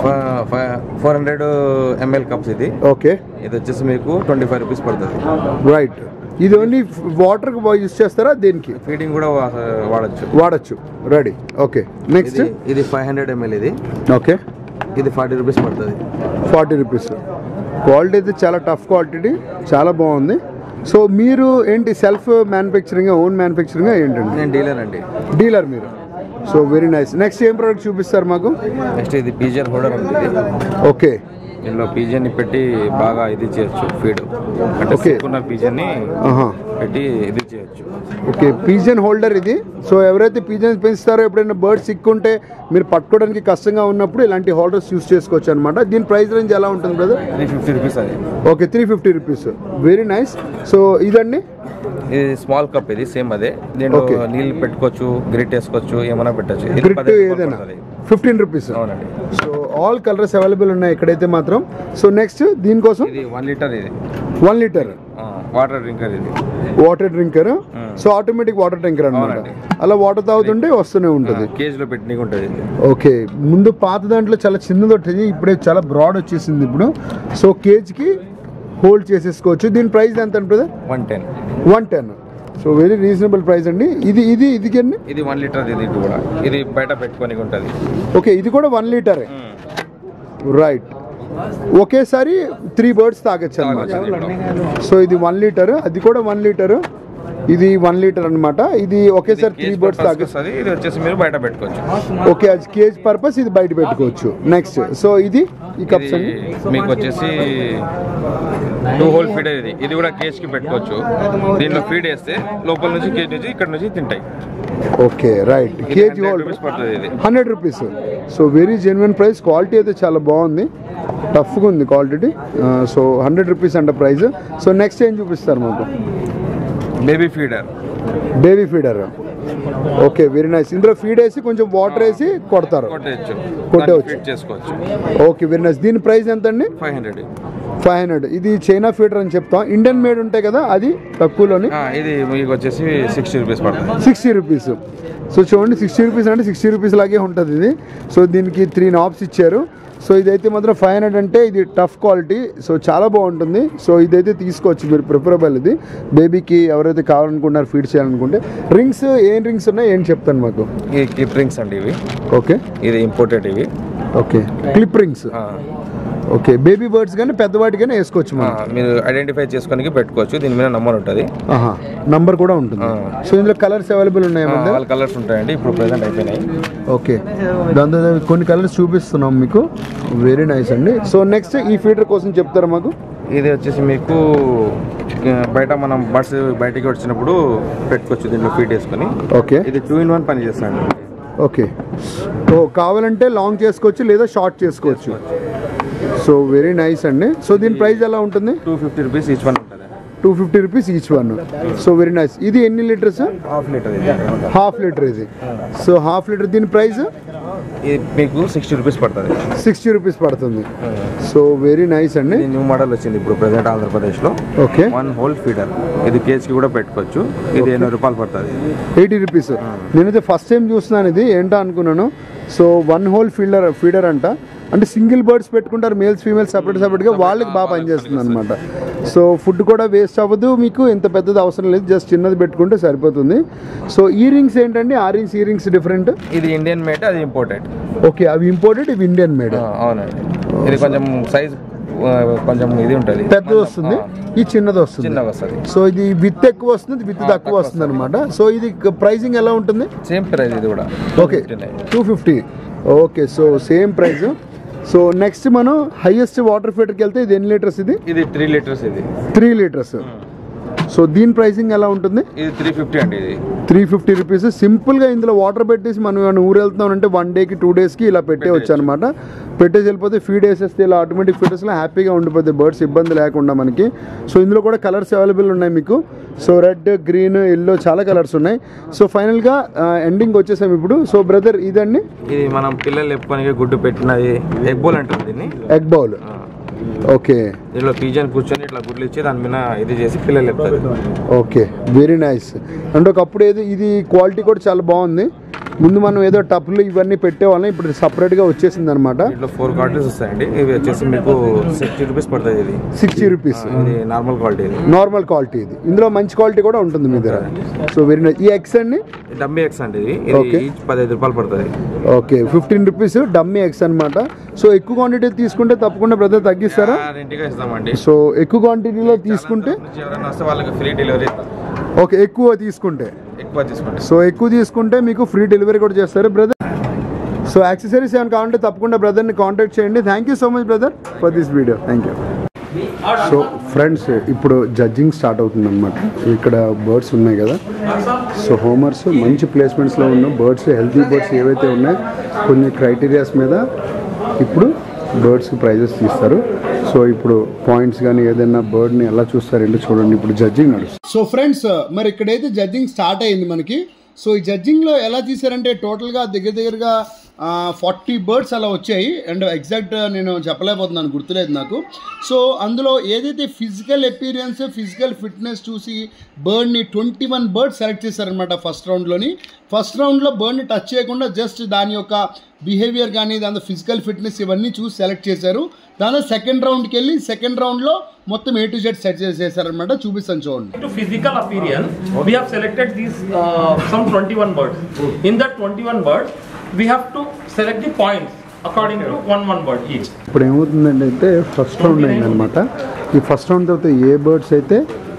ఫోర్ హండ్రెడ్ ఎంఎల్ కప్స్ ఇది ఓకే ఇది వచ్చేసి మీకు ట్వంటీ ఫైవ్ రూపీస్ పడుతుంది రైట్ ఇది ఓన్లీ వాటర్ యూస్ చేస్తారా దేనికి ఫీడింగ్ కూడా వా- వాడచ్చు వాడచ్చు రెడీ ఓకే నెక్స్ట్ ఇది ఇది ఫైవ్ హండ్రెడ్ ఎంఎల్ ఇది ఓకే ఇది ఫార్టీ రూపీస్ పడుతుంది ఫార్టీ రూపీస్ క్వాలిటీ అయితే చాలా టఫ్ క్వాలిటీ చాలా బాగుంది సో మీరు ఏంటి సెల్ఫ్ మ్యానుఫ్యాక్చరింగ్ ఓన్ మ్యానుఫ్యాక్చరింగ్ ఏంటండి నేను డీలర్ అండి డీలర్ మీరు సో వెరీ నైస్ నెక్స్ట్ ఏం ప్రోడక్ట్ చూపిస్తారు మాకు నెక్స్ట్ ఇది పీజియన్ హోల్డర్ ఉంటుంది ఓకే ఇందులో పీజియన్ ని పెట్టి బాగా ఇది చేయొచ్చు ఫీడ్ అంటే Okay. సిక్కున్న పీజియన్ ని ఆహా పెట్టి ఇది చేయొచ్చు ఓకే పీజన్ హోల్డర్ ఇది సో ఎవరైతే పీజన్స్ పెంచుతారో ఎప్పుడైనా బర్డ్ సిక్కుంటే మీరు పట్టుకోవడానికి కష్టంగా ఉన్నప్పుడు ఇలాంటి హోల్డర్స్ యూస్ చేసుకోవచ్చు అనమాట దీని ప్రైస్ రేంజ్ ఎలా ఉంటుంది బ్రదర్ త్రీ ఫిఫ్టీ రూపీస్ అది okay three fifty rupees very nice so ఇదండి ఇది స్మాల్ కప్ ఇది సేమ్ అదే దీంట్లో Okay. నీళ్ళు పెట్టుకోవచ్చు గ్రిట్ వేసుకోవచ్చు ఏమైనా పెట్టచ్చు ఇది గ్రిట్ పదిహేను రూపాయలు ఏదైనా పడుతుంది. ఫిఫ్టీన్ రూపీస్ అవునండి సో ఆల్ కలర్స్ అవైలబుల్ ఉన్నాయి ఇక్కడైతే మాత్రం సో నెక్స్ట్ దీనికోసం ఇది వన్ లీటర్ ఇది వన్ లీటర్ వాటర్ డ్రింకర్ ఇది water drinker so automatic water tanker అనమాట అవునండి. అలా వాటర్ తాగుతుంటే వస్తూనే ఉంటుంది కేజ్ లో పెట్టినకి ఉంటుంది ఇది ఓకే ముందు పాత దాంట్లో చాలా చిన్నది వచ్చేది ఇప్పుడే చాలా బ్రాడ్ వచ్చేసింది ఇప్పుడు సో కేజ్కి హోల్డ్ చేసేసుకోవచ్చు దీని ప్రైస్ ఎంత అంటే brother one ten one ten so very reasonable price అండి ఇది ఇది ఇది అండి ఇది వన్ లీటర్ ఇది ఇది కూడా ఇది బయట పెట్టుకొని ఉంటుంది ఓకే ఇది కూడా వన్ లీటరే రైట్ ఒకేసారి త్రీ బర్డ్స్ తాగొచ్చు అనమాట సో ఇది వన్ లీటర్ అది కూడా వన్ లీటర్ ఇది వన్ లీటర్ అన్నమాట ఇది ఒకేసారి త్రీ బర్డ్స్ తాగొచ్చు వస్తుంది ఇది వచ్చేసి మీరు బయట పెట్టుకోవచ్చు ఓకే అది కేజ్ పర్పస్ ఇది బయట పెట్టుకోవచ్చు నెక్స్ట్ సో ఇది ఈ కప్స్ ఇది అండి మీకు వచ్చేసి టూ హోల్ ఫీడ్ ఇది ఇది కూడా కేజ్ కి పెట్టుకోవచ్చు దీంట్లో ఫీడ్ వేస్తే లోపల నుంచి కేజ్ నుంచి ఇక్కడ నుంచి తింటాయి ఓకే రైట్ ఇది కేజీ 100 హోల్డ్ రూపీస్ పడుతుంది ఇది hundred rupees so very genuine price quality అయితే చాలా బాగుంది టఫ్గా ఉంది క్వాలిటీ సో హండ్రెడ్ రూపీస్ అంట ప్రైస్ సో నెక్స్ట్ ఏం చూపిస్తారు మాకు baby feeder baby feeder okay very nice ఇందులో ఫీడ్ వేసి కొంచెం వాటర్ వేసి కొడతారు కొట్టేయచ్చు కొట్టేయచ్చు. ఫీడ్ చేసుకోవచ్చు ఓకే వెరీ నైస్ దీని ప్రైస్ ఎంత అండి ఫైవ్ హండ్రెడ్ ఫైవ్ హండ్రెడ్ ఇది చైనా ఫీడర్ అని చెప్తాం ఇండియన్ మేడ్ ఉంటాయి కదా అది తక్కువలోని ఇది మీకు వచ్చేసి సిక్స్టీ రూపీస్ పడుతుంది సిక్స్టీ రూపీస్ సో చూడండి సిక్స్టీ రూపీస్ అంటే సిక్స్టీ రూపీస్ లాగే ఉంటుంది ఇది సో దీనికి త్రీ నాబ్స్ ఇచ్చారు సో ఇదైతే మాత్రం ఫైవ్ హండ్రెడ్ అంటే ఇది టఫ్ క్వాలిటీ సో చాలా బాగుంటుంది సో ఇదైతే తీసుకోవచ్చు మీరు ప్రిఫరబుల్ ఇది బేబీకి ఎవరైతే కావాలనుకుంటున్నారు ఫీడ్ చేయాలనుకుంటే రింగ్స్ ఏం రింగ్స్ ఉన్నాయి ఏం చెప్తాను మాకు ఈ కిప్ రింగ్స్ అండి ఇవి ఓకే ఇది ఇంపోర్టెడ్ ఇవి ఓకే క్లిప్ రింగ్స్ ఆ, ఓకే బేబీ బర్డ్స్ కానీ పెద్దవాటికైనా వేసుకోవచ్చు ఆ, మనం మీరు ఐడెంటిఫై చేసుకోనికి పెట్టుకోవచ్చు దీని మీద నంబర్ ఉంటుంది ఆహా నంబర్ కూడా ఉంటుంది ఆ. సో ఇందులో కలర్స్ అవైలబుల్ ఉన్నాయి మన దగ్గర ఆల్ కలర్స్ ఉంటాయండి ఇప్పుడు ప్రెసెంట్ అయిపోయినాయి ఓకే దాంతో కొన్ని కలర్స్ చూపిస్తున్నాం మీకు వెరీ నైస్ అండి సో నెక్స్ట్ ఈ ఫీడర్ కోసం చెప్తారా మాకు ఇది వచ్చేసి మీకు బయట మనం బర్డ్స్ బయటికి వచ్చినప్పుడు పెట్టుకోవచ్చు దీంట్లో ఫీడ్ వేసుకొని ఓకే ఇది టూ ఇన్ వన్ పని చేస్తాను ఓకే సో కావాలంటే లాంగ్ చేసుకోవచ్చు లేదా షార్ట్ చేసుకోవచ్చు సో వెరీ నైస్ అండి సో దీని ప్రైస్ ఎలా ఉంటుంది two fifty rupees each one ఉంటుంది two fifty rupees each one so very nice ఇది ఎన్ని లీటర్స్ హాఫ్ లీటర్ ఇది హాఫ్ లీటర్ ఇది సో హాఫ్ లీటర్ దీని ప్రైస్ ఇది మీకు సిక్స్టీ రూపీస్ పడుతుంది సిక్స్టీ రూపీస్ పడుతుంది సో వెరీ నైస్ అండి ఇది న్యూ మోడల్ వచ్చింది ఇప్పుడు ప్రజెంట్ ఆంధ్రప్రదేశ్లో ఓకే వన్ హోల్ ఫీడర్ ఇది కేజీకి కూడా పెట్టుకోవచ్చు ఇది ఎనభై రూపాయలు పడుతుంది ఎయిటీ రూపీస్ నేనైతే ఫస్ట్ టైం చూస్తున్నాను ఇది ఏంటో అనుకున్నాను so one hole fielder feeder అంట అంటే సింగిల్ బర్డ్స్ పెట్టుకుంటారు మేల్స్ ఫీమేల్స్ సపరేట్ సపరేట్గా వాళ్ళకి బాగా పనిచేస్తుంది అనమాట సో ఫుడ్ కూడా వేస్ట్ అవ్వదు మీకు ఇంత పెద్దది అవసరం లేదు జస్ట్ చిన్నది పెట్టుకుంటే సరిపోతుంది సో ఈ రింగ్స్ ఏంటండి ఆ రింగ్స్ ఈ రింగ్స్ డిఫరెంట్ ఇది ఇండియన్ మేడ్ అది ఇంపోర్టెడ్ ఓకే అవి ఇంపోర్టెడ్ ఇవి ఇండియన్ మేడ్ అవునండి ఇది కొంచెం సైజ్ కొంచెం ఇది ఉంటుంది పెద్దది వస్తుంది ఈ చిన్నది వస్తుంది చిన్నగా వస్తుంది సో ఇది విత్ ఎక్కువ వస్తుంది విత్ తక్కువ వస్తుంది అనమాట సో ఇది ప్రైసింగ్ ఎలా ఉంటుంది సేమ్ ప్రైస్ ఇది కూడా okay two fifty okay so same price so next మనం హైయెస్ట్ వాటర్ ఫీటర్కి వెళ్తే ఇది ఎన్ని లీటర్స్ ఇది ఇది త్రీ లీటర్స్ ఇది త్రీ లీటర్స్ సో దీని ప్రైసింగ్ ఎలా ఉంటుంది ఇది త్రీ ఫిఫ్టీ అండి ఇది త్రీ ఫిఫ్టీ రూపీస్ సింపుల్గా ఇందులో వాటర్ పెట్టేసి మనం ఏమైనా ఊరు వెళ్తున్నాం అంటే వన్ డేకి టూ డేస్కి ఇలా పెట్టేయచ్చు అనమాట పెట్టేసి వెళ్ళిపోతే ఫీడ్ వేసేస్తే ఇలా ఆటోమేటిక్ ఫీడర్స్లో హ్యాపీగా ఉండిపోతాయి బర్డ్స్ ఇబ్బంది లేకుండా మనకి సో ఇందులో కూడా కలర్స్ అవైలబుల్ ఉన్నాయి మీకు సో రెడ్ గ్రీన్ ఎల్లో చాలా కలర్స్ ఉన్నాయి సో ఫైనల్గా ఎండింగ్ వచ్చేసాం ఇప్పుడు సో బ్రదర్ ఇదండి ఇది మనం పిల్లలు ఎప్పుకొని గుడ్డు పెట్టినది ఎగ్ బౌల్ అంటారు దీన్ని ఎగ్ బౌల్ ఓకే దీనిలో పీజన్ కూర్చొని ఇట్లా గుడ్లు ఇచ్చి దాని మీద ఇది చేసి పిల్లలు చెప్తారు ఓకే వెరీ నైస్ అంటే ఒకప్పుడు ఏదో ఇది క్వాలిటీ కూడా చాలా బాగుంది ముందు మనం ఏదో టప్లు ఇవన్నీ పెట్టేవాళ్ళం ఇప్పుడు సపరేట్గా వచ్చేసింది అనమాట దీంట్లో ఫోర్ క్వాలిటీస్ వస్తాయండి ఇవి వచ్చేసి మీకు సిక్స్టీ రూపీస్ పడుతుంది ఇది సిక్స్టీ రూపీస్ ఇది నార్మల్ క్వాలిటీ ఇది నార్మల్ క్వాలిటీ ఇది ఇందులో మంచి క్వాలిటీ కూడా ఉంటుంది మీ దగ్గర సో వెరీ నైస్ ఈ ఎగ్స్ అండి డమ్మీ ఎక్స్ అండి ఇది ఇది Okay. ఈచ్ పదహైదు రూపాయలు పడుతుంది okay fifteen rupees dummy eggs అనమాట సో ఎక్కువ క్వాంటిటీ తీసుకుంటే తప్పకుండా బ్రదర్ తగ్గిస్తారా గ్యారెంటీగా ఇస్తామండి సో ఎక్కువ క్వాంటిటీలో తీసుకుంటే నుంచి ఎవరైనా వస్తే వాళ్ళకి ఫ్రీ డెలివరీ ఇస్తాం ఓకే ఎక్కువ తీసుకుంటే ఎక్కువ తీసుకుంటే సో ఎక్కువ తీసుకుంటే మీకు ఫ్రీ డెలివరీ కూడా చేస్తారు బ్రదర్ సో యాక్సెసరీస్ ఏమైనా కావాలంటే తప్పకుండా బ్రదర్ని కాంటాక్ట్ చేయండి thank you so much brother for this video thank you so friends ఇప్పుడు జడ్జింగ్ స్టార్ట్ అవుతుంది అనమాట ఇక్కడ బర్డ్స్ ఉన్నాయి కదా సో హోమర్స్ మంచి ప్లేస్మెంట్స్లో ఉన్న బర్డ్స్ హెల్తీ బర్డ్స్ ఏవైతే ఉన్నాయో కొన్ని క్రైటీరియాస్ మీద ఇప్పుడు బర్డ్స్కి ప్రైజెస్ తీస్తారు సో ఇప్పుడు పాయింట్స్ కానీ ఏదైనా బర్డ్ని ఎలా చూస్తారంటే చూడండి ఇప్పుడు జడ్జింగ్ నడుస్తుంది సో ఫ్రెండ్స్ మరి ఇక్కడైతే జడ్జింగ్ స్టార్ట్ అయింది మనకి సో ఈ జడ్జింగ్లో ఎలా తీసారంటే టోటల్గా దగ్గర దగ్గరగా ఫార్టీ బర్డ్స్ అలా వచ్చాయి అండ్ ఎగ్జాక్ట్ నేను చెప్పలేకపోతున్నాను గుర్తులేదు నాకు సో అందులో ఏదైతే ఫిజికల్ ఎపీరియన్స్ ఫిజికల్ ఫిట్నెస్ చూసి బర్డ్ని ట్వంటీ వన్ బర్డ్స్ సెలెక్ట్ చేశారనమాట ఫస్ట్ రౌండ్లోని ఫస్ట్ రౌండ్లో బర్డ్ని టచ్ చేయకుండా జస్ట్ దాని యొక్క బిహేవియర్ కానీ దాని ఫిజికల్ ఫిట్నెస్ ఇవన్నీ చూసి సెలెక్ట్ చేశారు దానిలో సెకండ్ రౌండ్కి వెళ్ళి సెకండ్ రౌండ్లో మొత్తం ఏ టు జెడ్ సెట్ చేసేసారనమాట చూపిస్తాను చూడండి To physical appearance, we have selected these uh, some 21 birds. In that 21 birds, we have to select the points according to one one bird each. ఇప్పుడు ఏమవుతుందంటే అయితే first round అయిందనమాట ఈ first round తర్వాత ఏ birds అయితే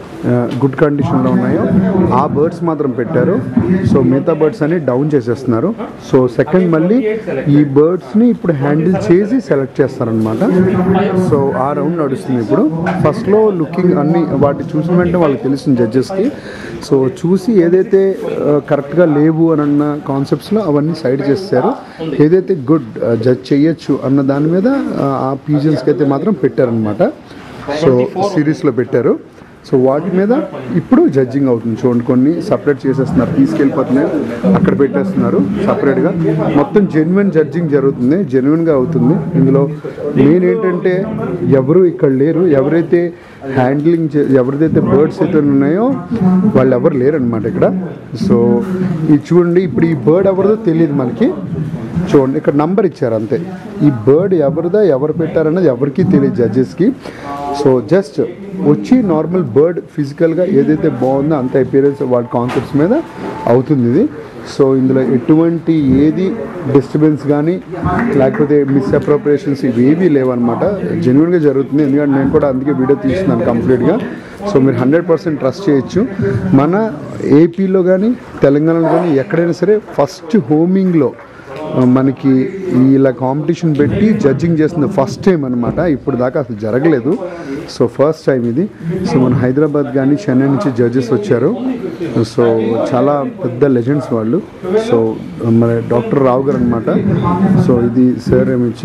గుడ్ కండిషన్లో ఉన్నాయో ఆ బర్డ్స్ మాత్రం పెట్టారు సో మిగతా బర్డ్స్ అన్ని డౌన్ చేసేస్తున్నారు సో సెకండ్ మళ్ళీ ఈ బర్డ్స్ని ఇప్పుడు హ్యాండిల్ చేసి సెలెక్ట్ చేస్తారనమాట సో ఆ రౌండ్ నడుస్తుంది ఇప్పుడు ఫస్ట్లో లుకింగ్ అన్ని వాటి చూసిన వెంటనే వాళ్ళకి తెలుస్తుంది జడ్జెస్కి సో చూసి ఏదైతే కరెక్ట్గా లేవు అని అన్న కాన్సెప్ట్స్లో అవన్నీ సైడ్ చేస్తారు ఏదైతే గుడ్ జడ్జ్ చేయొచ్చు అన్న దాని మీద ఆ, ఆ పీజన్స్కి అయితే మాత్రం పెట్టారనమాట సో సిరీస్లో పెట్టారు సో వాటి మీద ఇప్పుడు జడ్జింగ్ అవుతుంది చూడండి కొన్ని సపరేట్ చేసేస్తున్నారు తీసుకెళ్ళిపోతున్నాయి అక్కడ పెట్టేస్తున్నారు సపరేట్గా మొత్తం జెన్యున్ జడ్జింగ్ జరుగుతుంది జెన్యున్గా అవుతుంది ఇందులో మెయిన్ ఏంటంటే ఎవరు ఇక్కడ లేరు ఎవరైతే హ్యాండ్లింగ్ చే ఎవరిదైతే బర్డ్స్ అయితే ఉన్నాయో వాళ్ళు ఎవరు లేరు అనమాట ఇక్కడ సో ఇది చూడండి ఇప్పుడు ఈ బర్డ్ ఎవరిదో తెలియదు మనకి చూడండి ఇక్కడ నంబర్ ఇచ్చారు అంతే ఈ బర్డ్ ఎవరిదా ఎవరు పెట్టారన్నది ఎవరికీ తెలియదు జడ్జెస్కి సో జస్ట్ వచ్చి నార్మల్ బర్డ్ ఫిజికల్గా ఏదైతే బాగుందో అంత అపీరెన్స్ వాటి కాన్సెప్ట్స్ మీద అవుతుంది ఇది సో ఇందులో ఎటువంటి ఏది డిస్టర్బెన్స్ కానీ లేకపోతే మిస్అప్రోప్రియేషన్స్ ఇవేవీ లేవన్నమాట జెన్యున్గా జరుగుతుంది ఎందుకంటే నేను కూడా అందుకే వీడియో తీస్తున్నాను కంప్లీట్గా సో మీరు హండ్రెడ్ పర్సెంట్ ట్రస్ట్ చేయొచ్చు మన ఏపీలో కానీ తెలంగాణలో కానీ ఎక్కడైనా సరే ఫస్ట్ హోమింగ్లో మనకి ఇలా కాంపిటీషన్ పెట్టి జడ్జింగ్ చేస్తుంది ఫస్ట్ టైం అనమాట ఇప్పుడు దాకా అసలు జరగలేదు సో ఫస్ట్ టైం ఇది సో మన హైదరాబాద్ కానీ చెన్నై నుంచి జడ్జెస్ వచ్చారు సో చాలా పెద్ద లెజెండ్స్ వాళ్ళు సో మన డాక్టర్ రావు గారు అనమాట సో ఇది సార్ ఏమిచ్చి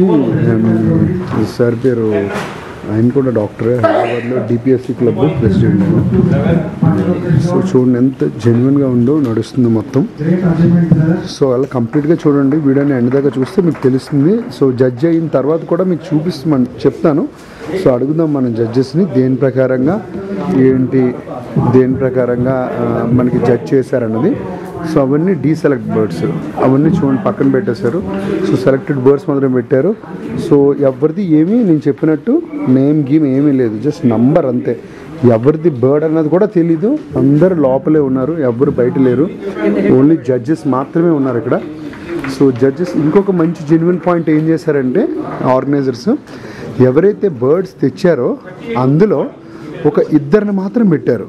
సార్ పేరు ఆయన కూడా డాక్టరే హైదరాబాద్లో డిపిఎస్సి క్లబ్ ప్రెసిడెంట్ ఆయన సో చూడండి ఎంత జెన్యున్గా ఉందో నడుస్తుంది మొత్తం సో అలా కంప్లీట్గా చూడండి వీడియోని ఎండ్ దాకా చూస్తే మీకు తెలుస్తుంది సో జడ్జ్ అయిన తర్వాత కూడా మీకు చూపిస్తామని చెప్తాను సో అడుగుదాం మన జడ్జెస్ని దేని ప్రకారంగా ఏంటి దేని ప్రకారంగా ఆ, మనకి జడ్జ్ చేశారన్నది సో అవన్నీ డీసెలెక్ట్ బర్డ్స్ అవన్నీ చూడండి పక్కన పెట్టేశారు సో సెలెక్టెడ్ బర్డ్స్ మాత్రం పెట్టారు సో ఎవరిది ఏమీ నేను చెప్పినట్టు నేమ్ గీమ్ ఏమీ లేదు జస్ట్ నంబర్ అంతే ఎవరిది బర్డ్ అన్నది కూడా తెలీదు అందరు లోపలే ఉన్నారు ఎవరు బయట లేరు ఓన్లీ జడ్జెస్ మాత్రమే ఉన్నారు ఇక్కడ సో జడ్జెస్ ఇంకొక మంచి జెన్యున్ పాయింట్ ఏం చేశారంటే ఆర్గనైజర్స్ ఎవరైతే బర్డ్స్ తెచ్చారో అందులో ఒక ఇద్దరిని మాత్రం పెట్టారు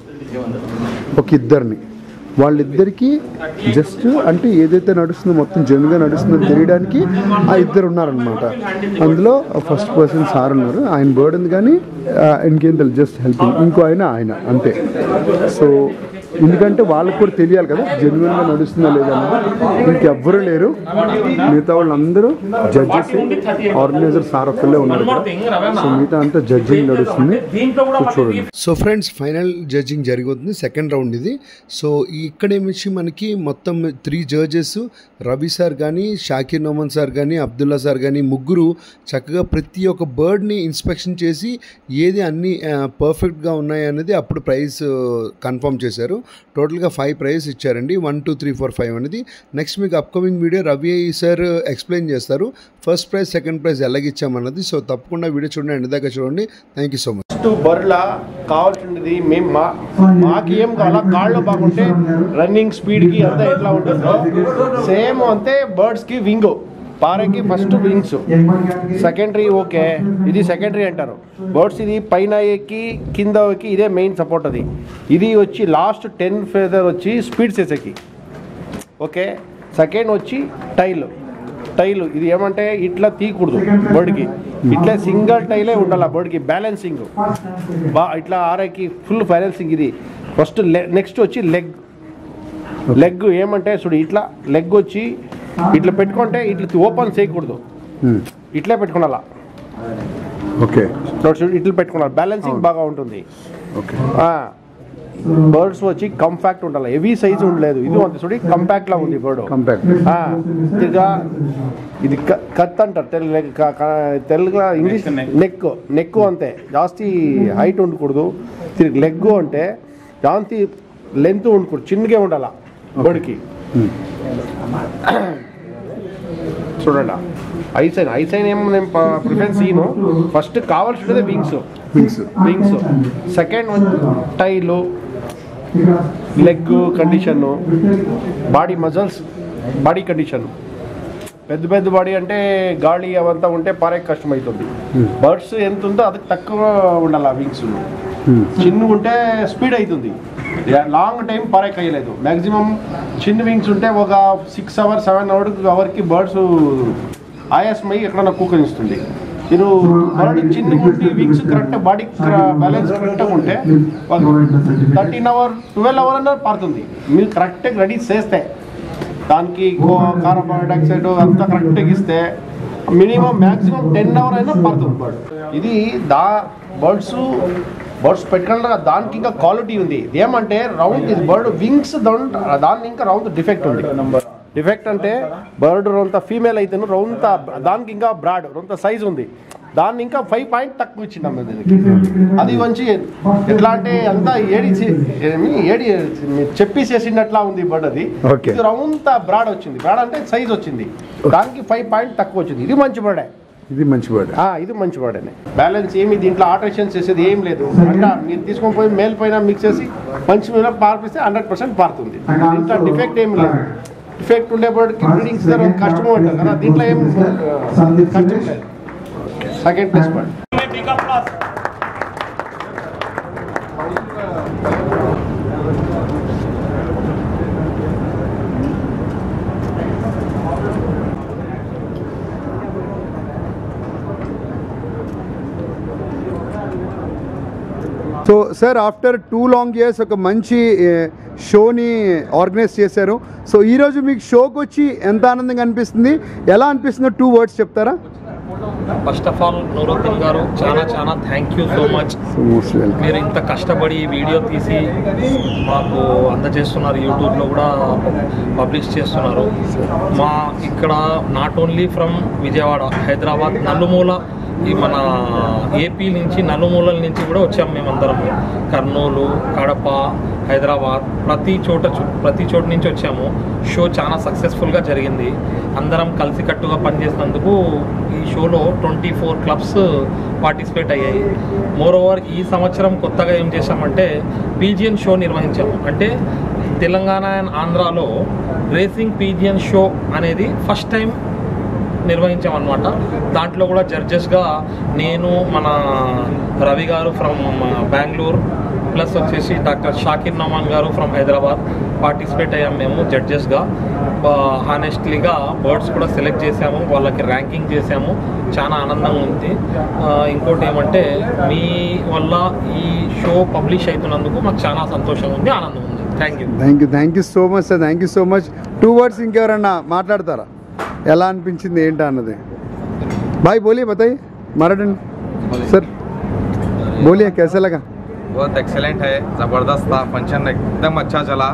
ఒక ఇద్దరిని వాళ్ళిద్దరికి జస్ట్ అంటే ఏదైతే నడుస్తుందో మొత్తం జనుగా నడుస్తుందో తెలియడానికి ఆ ఇద్దరు ఉన్నారనమాట అందులో ఫస్ట్ పర్సన్ సార్ ఉన్నారు ఆయన బర్డ్ ఉంది కానీ ఆ, ఇంకేం తెలియదు జస్ట్ హెల్పింగ్ ఇంకో ఆయన ఆయన అంతే సో ఎందుకంటే వాళ్ళకి కూడా తెలియాలి కదా జెన్యున్గా నడుస్తుందా లేదా అనేది ఇంకెవ్వరూ లేరు మిగతా వాళ్ళందరూ జడ్జెస్ ఆర్గనైజర్ సార్ ఒక్కళ్ళే ఉన్నారు ఇక్కడ సో మిగతా అంతా జడ్జింగ్ నడుస్తుంది సో చూడండి సో ఫ్రెండ్స్ ఫైనల్ జడ్జింగ్ జరుగుతుంది సెకండ్ రౌండ్ ఇది సో ఇక్కడ ఏమిచ్చి మనకి మొత్తం త్రీ జడ్జెస్ రవి సార్ కానీ షాకిర్ నోమన్ సార్ కానీ అబ్దుల్లా సార్ కానీ ముగ్గురు చక్కగా ప్రతి ఒక్క బర్డ్ని ఇన్స్పెక్షన్ చేసి ఏది అన్ని పర్ఫెక్ట్గా ఉన్నాయి అనేది అప్పుడు ప్రైస్ కన్ఫర్మ్ చేశారు టోటల్గా ఫైవ్ ప్రైజ్ ఇచ్చారండి one two three four five అనేది నెక్స్ట్ మీకు upcoming video Ravi sir explain చేస్తారు ఫస్ట్ ప్రైజ్ సెకండ్ ప్రైజ్ ఎలాగిచ్చామన్నది సో తప్పకుండా వీడియో చూడండి ఎండ్ దాకా చూడండి thank you so much first బర్ల కావాల్సినది మేము మా మాకు ఏం కావాలా కాళ్ళు బాగుంటే రన్నింగ్ స్పీడ్కి అంతా ఎట్లా ఉంటుందో సేమ్ అంతే బర్డ్స్కి వింగ్ పారకి ఫస్ట్ వింగ్స్ సెకండరీ ఓకే ఇది సెకండరీ అంటారు బర్డ్స్ ఇది పైన ఎక్కి కింద ఎక్కి ఇదే మెయిన్ సపోర్ట్ అది ఇది వచ్చి లాస్ట్ టెన్ ఫెదర్ వచ్చి స్పీడ్ చేసేకి ఓకే సెకండ్ వచ్చి టైల్ టైల్ ఇది ఏమంటే ఇట్లా తీయకూడదు బర్డ్కి ఇట్లా సింగిల్ టైలే ఉండాలి ఆ బర్డ్కి బ్యాలెన్సింగ్ బా ఇట్లా ఆర్ఐకి ఫుల్ బ్యాలెన్సింగ్ ఇది ఫస్ట్ నెక్స్ట్ వచ్చి లెగ్ లెగ్ ఏమంటే చూడు ఇట్లా లెగ్ వచ్చి ఇట్లా పెట్టుకుంటే ఇట్లా ఓపెన్ చేయకూడదు ఇట్లే పెట్టుకోవాలా ఓకే చూడు ఇట్లా పెట్టుకోవాలి బ్యాలెన్సింగ్ బాగా ఉంటుంది ఓకే బర్డ్స్ వచ్చి కంపాక్ట్ ఉండాలి హెవీ సైజ్ ఉండలేదు ఇది అంతే చూడి కంపాక్ట్ లా ఉంది బర్డ్ కంపాక్ట్ తిరిగా ఇది క- కత్ అంటారు తెలుగు క- క- తెలుగులో ఇంగ్లీష్ నెక్ నెక్ అంతే జాస్తి హైట్ ఉండకూడదు తిరిగి లెగ్ అంటే జాస్తి లెంత్ ఉండకూడదు చిన్నగా ఉండాల బర్డ్కి చూడండి ఐసైన్ ఐసైన్ ఏమో నేను ప్రిఫరెన్స్ ఇయ్యను ఫస్ట్ కావాల్సినది wings wings wings second tail leg condition body muscles body condition పెద్ద పెద్ద బాడీ అంటే గాలి అవంతా ఉంటే పారే కష్టం అవుతుంది బర్డ్స్ ఎంత ఉందో అది తక్కువ ఉండాలి ఆ వింగ్స్ చిన్న ఉంటే స్పీడ్ అవుతుంది లాంగ్ టైం పారే కయ్యలేదు మ్యాక్సిమం చిన్న వింగ్స్ ఉంటే ఒక సిక్స్ అవర్ సెవెన్ అవర్ అవర్కి బర్డ్స్ ఆయాసమై ఎక్కడన్నా కూకనిస్తుంది మీరు బర్డ్ చిన్న ఉంటే వింగ్స్ కరెక్ట్ బాడీ బ్యాలెన్స్ కరెక్ట్గా ఉంటే థర్టీన్ అవర్ ట్వెల్వ్ అవర్ అన్న పారుతుంది మీరు కరెక్ట్గా రెడీ చేస్తే దానికి కార్బన్ డైఆక్సైడ్ అంతా కరెక్ట్గా ఇస్తే మినిమం మ్యాక్సిమం టెన్ అవర్ అయినా పడుతుంది బర్డ్ ఇది దా బర్డ్స్ బర్డ్స్ పెట్టుకుంటే దానికి ఇంకా క్వాలిటీ ఉంది ఏమంటే రౌండ్ ఇది బర్డ్ వింగ్స్ దాన్ని ఇంకా రౌండ్ డిఫెక్ట్ ఉంది డిఫెక్ట్ అంటే బర్డ్ రొంత ఫీమేల్ అయితే రొంత దానికి ఇంకా బ్రాడ్ రొంత సైజ్ ఉంది దాన్ని ఇంకా ఫైవ్ పాయింట్ తక్కువ ఇచ్చిందమ్మ దీనికి అది మంచి ఎట్లా అంటే అంతా ఏడి చే- ఏమి ఏడి చెప్పి చేసినట్లా ఉంది బర్డ్ అది Okay. ఇది రౌండ్ బ్రాడ్ వచ్చింది బ్రాడ్ అంటే సైజ్ వచ్చింది దానికి ఫైవ్ పాయింట్ తక్కువ వచ్చింది ఇది మంచి బర్డే ఇది మంచి బర్డ్ ఆ, ఇది మంచి బర్డేనే బ్యాలెన్స్ ఏమి దీంట్లో ఆల్టరేషన్ చేసేది ఏం లేదు అంటే మీరు తీసుకొని పోయి మేల్ పైన మిక్స్ చేసి మంచి మీద పార్పిస్తే హండ్రెడ్ పర్సెంట్ పారుతుంది దీంట్లో డిఫెక్ట్ ఏమి లేదు డిఫెక్ట్ ఉండే బర్డ్కి బ్రీడింగ్ కష్టం ఉంటుంది కదా దీంట్లో ఏం ఆ, కష్టం లేదు second place bird so sir after two long years ఒక మంచి ఏ, షోని ఆర్గనైజ్ చేశారు సో ఈరోజు మీకు షోకి వచ్చి ఎంత ఆనందంగా అనిపిస్తుంది ఎలా అనిపిస్తుందో టూ వర్డ్స్ చెప్తారా first of all Nooruddin garu చాలా చాలా thank you so much so most welcome మీరు ఇంత కష్టపడి ఈ వీడియో తీసి మాకు అందజేస్తున్నారు యూట్యూబ్లో కూడా పబ్లిష్ చేస్తున్నారు మా ఇక్కడ not only from Vijayawada Hyderabad నలుమూల ఈ మన ఏపీ నుంచి నలుమూలల నుంచి కూడా వచ్చాము మేమందరం కర్నూలు కడప హైదరాబాద్ ప్రతి చోట చు- ప్రతి చోట నుంచి వచ్చాము షో చాలా సక్సెస్ఫుల్గా జరిగింది అందరం కలిసికట్టుగా పనిచేసినందుకు ఈ షోలో ట్వంటీ ఫోర్ క్లబ్స్ పార్టిసిపేట్ అయ్యాయి మోర్ ఓవర్ ఈ సంవత్సరం కొత్తగా ఏం చేశామంటే పీజియన్ షో నిర్వహించాము అంటే తెలంగాణ అండ్ ఆంధ్రాలో రేసింగ్ పీజియన్ షో అనేది ఫస్ట్ టైం నిర్వహించామన్నమాట దాంట్లో కూడా జడ్జెస్గా నేను మన రవి గారు ఫ్రమ్ బెంగళూరు ప్లస్ వచ్చేసి doctor Shakir Naman garu from Hyderabad participate అయ్యాం మేము జడ్జెస్గా హానెస్ట్లీగా బర్డ్స్ కూడా సెలెక్ట్ చేసాము వాళ్ళకి ర్యాంకింగ్ చేసాము చాలా ఆనందంగా ఉంది ఆ, ఇంకోటి ఏమంటే మీ వల్ల ఈ షో పబ్లిష్ అవుతున్నందుకు మాకు చాలా సంతోషం ఉంది ఆనందం ఉంది thank you thank you thank you so much sir thank you so much two words ఇంకెవరన్నా మాట్లాడతారా ఎలా అనిపించింది ఏంటా అన్నది బాయ్ బోలియే బతాయి మాట్లాడండి సార్ బోలియే कैसा लगा बहुत एक्सेलेंट है ज़बरदस्त था फंक्शन एकदम अच्छा चला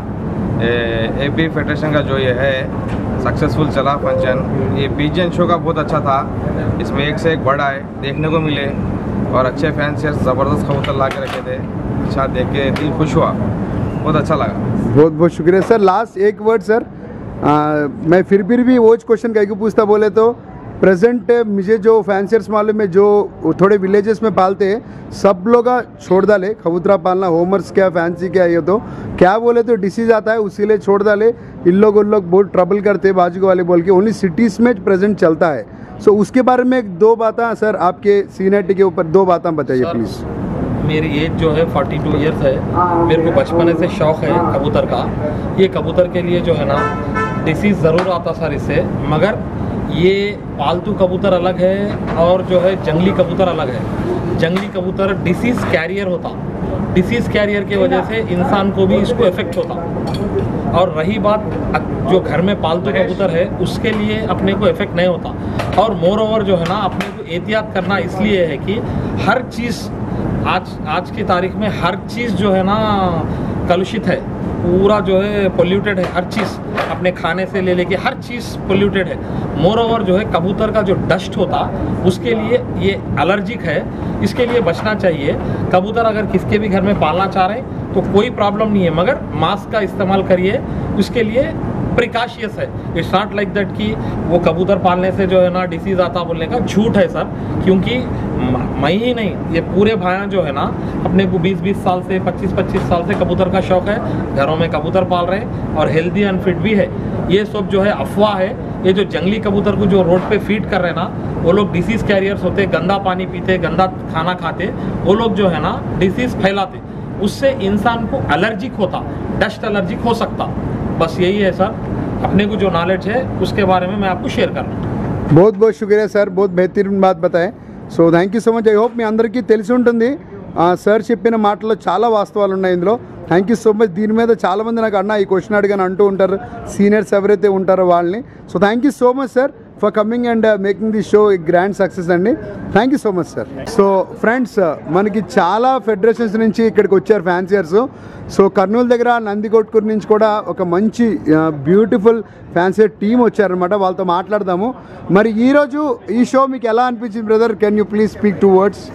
ए पी फेडरेशन का जो ये है सक्सेसफुल चला फंक्शन ये पीजन शो का बहुत अच्छा था इसमें एक से एक बर्ड आए देखने को मिले और अच्छे फैंसियर्स ज़बरदस्त कबूतर ला के रखे थे अच्छा देख के दिल खुश हुआ बहुत अच्छा लगा बहुत बहुत शुक्रिया सर लास्ट एक वर्ड सर आ, मैं फिर फिर भी वो क्वेश्चन कहीं को पूछता बोले तो प्रेजेंट मुझे जो फैंसियर्स मालूम है जो थोड़े विलेजेस में पालते हैं सब लोग आ, छोड़ डाले कबूतरा पालना होमर्स क्या फैंसी क्या ये तो क्या बोले तो डिसीज आता है उसी लिए छोड़ डाले इन लोग उन लोग बहुत ट्रबल करते हैं बाजू वाले बोल के ओनली सिटीज़ में प्रेजेंट चलता है सो उसके बारे में एक दो बातें सर आपके सीनियरिटी के ऊपर दो बातें बताइए सर, प्लीज़ मेरी एज जो है 42 इयर्स है मेरे को बचपन से शौक है कबूतर का ये कबूतर के लिए जो है ना डिसीज़ ज़रूर आता सर इससे मगर ये पालतू कबूतर अलग है और जो है जंगली कबूतर अलग है जंगली कबूतर डिसीज़ कैरियर होता डिसीज़ कैरियर की वजह से इंसान को भी इसको इफेक्ट होता और रही बात अ- जो घर में पालतू कबूतर है उसके लिए अपने को इफेक्ट नहीं होता और मोर ओवर जो है ना अपने को एहतियात करना इसलिए है कि हर चीज़ आज आज की तारीख में हर चीज़ जो है ना कलुषित है पूरा जो है पोल्यूटेड है हर चीज़ अपने खाने से ले लेके हर चीज़ पोल्यूटेड है मोर ओवर जो है कबूतर का जो डस्ट होता उसके लिए ये एलर्जिक है इसके लिए बचना चाहिए कबूतर अगर किसके भी घर में पालना चाह रहे हैं तो कोई प्रॉब्लम नहीं है मगर मास्क का इस्तेमाल करिए उसके लिए प्रिकाशियस है इट्स नॉट लाइक दैट कि वो कबूतर पालने से जो है ना डिसीज आता बोलने का झूठ है सर क्योंकि म- मैं ही नहीं ये पूरे भाया जो है ना अपने को 20-20 साल से 25-25 साल से कबूतर का शौक है घरों में कबूतर पाल रहे हैं और हेल्दी एंड फिट भी है ये सब जो है अफवाह है ये जो जंगली कबूतर को जो रोड पे फीड कर रहे हैं ना वो लोग डिसीज कैरियर्स होते गंदा पानी पीते गंदा खाना खाते वो लोग जो है ना डिसीज फैलाते उससे इंसान को एलर्जिक होता डस्ट एलर्जिक हो सकता बस यही है सर अपने को जो नॉलेज है उसके बारे में मैं आपको शेयर कर रहा हूँ बहुत बहुत शुक्रिया సార్ बहुत బెహతరీన్ బాత్ బతాయ్ so thank you so much I hope మీ అందరికీ తెలిసి ఉంటుంది ఆ, సార్ చెప్పిన మాటలో చాలా వాస్తవాలు ఉన్నాయి ఇందులో థ్యాంక్ యూ సో మచ్ దీని మీద చాలామంది నాకు అన్న ఈ క్వశ్చన్ అడిగాను అంటూ ఉంటారు సీనియర్స్ ఎవరైతే ఉంటారో వాళ్ళని so thank you so much sir for coming and making the show grand success అండి thank you so much sir so friends మనకి చాలా ఫెడరేషన్స్ నుంచి ఇక్కడికి వచ్చారు ఫ్యాన్సియర్స్ సో కర్నూలు దగ్గర నందికొట్కూరు నుంచి కూడా ఒక మంచి బ్యూటిఫుల్ ఫ్యాన్సియర్ టీం వచ్చారనమాట వాళ్ళతో మాట్లాడదాము మరి ఈరోజు ఈ షో మీకు ఎలా అనిపించింది brother can you please speak two words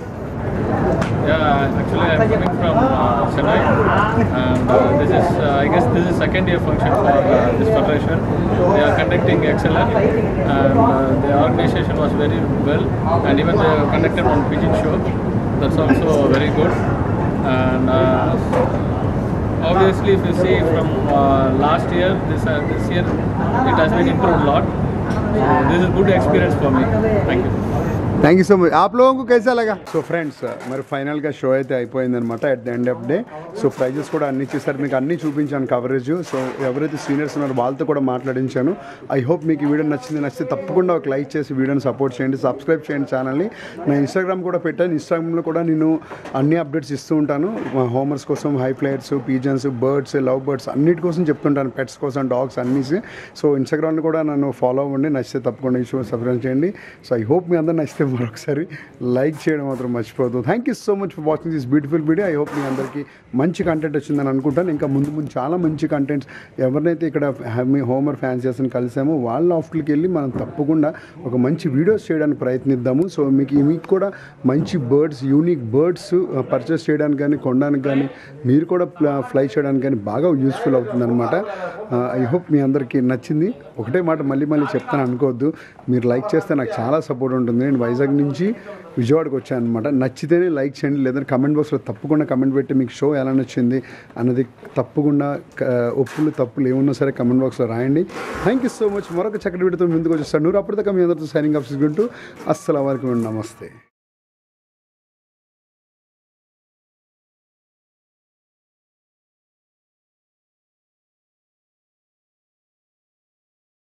Yeah, actually I'm coming from uh, Chennai and uh, this is, uh, I guess this is second year function for uh, this federation. They are conducting excellent and uh, the organization was very well and even they have conducted one pigeon show. That's also very good and uh, obviously if you see from uh, last year, this, uh, this year it has been improved a lot. So this is good experience for me. Thank you. Thank you so much आप लोगों को कैसा लगा so friends మరి ఫైనల్గా show అయితే అయిపోయిందనమాట at the end of day so prizes కూడా అన్ని ఇచ్చేసారు మీకు అన్ని చూపించాను కవరేజ్ సో ఎవరైతే సీనియర్స్ ఉన్నారో వాళ్ళతో కూడా మాట్లాడించాను ఐ హోప్ మీకు ఈ వీడియో నచ్చింది నచ్చితే తప్పకుండా ఒక లైక్ చేసి వీడియోని సపోర్ట్ చేయండి సబ్స్క్రైబ్ చేయండి ఛానల్ని నా ఇన్స్టాగ్రామ్ కూడా పెట్టాను ఇన్స్టాగ్రామ్లో కూడా నేను అన్ని అప్డేట్స్ ఇస్తూ ఉంటాను హోమర్స్ కోసం high flights pigeons birds love birds అన్నిటి కోసం చెప్తుంటాను పెట్స్ కోసం డాగ్స్ అన్నీ సో ఇన్స్టాగ్రామ్లో కూడా నన్ను ఫాలో అవ్వండి నచ్చితే తప్పకుండా ఈ షో సబ్స్క్రైబ్ చేయండి సో ఐ హోప్ మీ అందరూ నచ్చితే మరొకసారి లైక్ చేయడం మాత్రం మర్చిపోతుంది thank you so much for watching this beautiful video I hope మీ అందరికీ మంచి కంటెంట్ వచ్చిందని అనుకుంటాను ఇంకా ముందు ముందు చాలా మంచి కంటెంట్స్ ఎవరినైతే ఇక్కడ మీ హోమర్ ఫ్యాన్స్ చేసిన కలిసామో వాళ్ళ ఆఫ్టర్కి వెళ్ళి మనం తప్పకుండా ఒక మంచి వీడియోస్ చేయడానికి ప్రయత్నిద్దాము సో మీకు మీకు కూడా మంచి బర్డ్స్ యూనిక్ బర్డ్స్ పర్చేస్ చేయడానికి కానీ కొనడానికి కానీ మీరు కూడా ఫ్లై చేయడానికి కానీ బాగా యూస్ఫుల్ అవుతుంది అనమాట ఐ హోప్ మీ అందరికీ నచ్చింది ఒకటే మాట మళ్ళీ మళ్ళీ చెప్తాను అనుకోవద్దు మీరు లైక్ చేస్తే నాకు చాలా సపోర్ట్ ఉంటుంది నేను వైజాగ్ నుంచి విజయవాడకి వచ్చాను అనమాట నచ్చితేనే లైక్ చేయండి లేదంటే కమెంట్ బాక్స్లో తప్పకుండా కమెంట్ పెట్టి మీకు షో ఎలా నచ్చింది అన్నది తప్పకుండా క- ఒప్పులు తప్పులు ఏమున్నా సరే కమెంట్ బాక్స్లో రాయండి థ్యాంక్ యూ సో మచ్ మరొక చక్కటి వీడియోతో ముందుకు వచ్చేస్తాను నూరు అప్పటిదాకా మీ అందరితో సైనింగ్ ఆఫ్ చేసుకుంటూ అస్సలం వరకు నమస్తే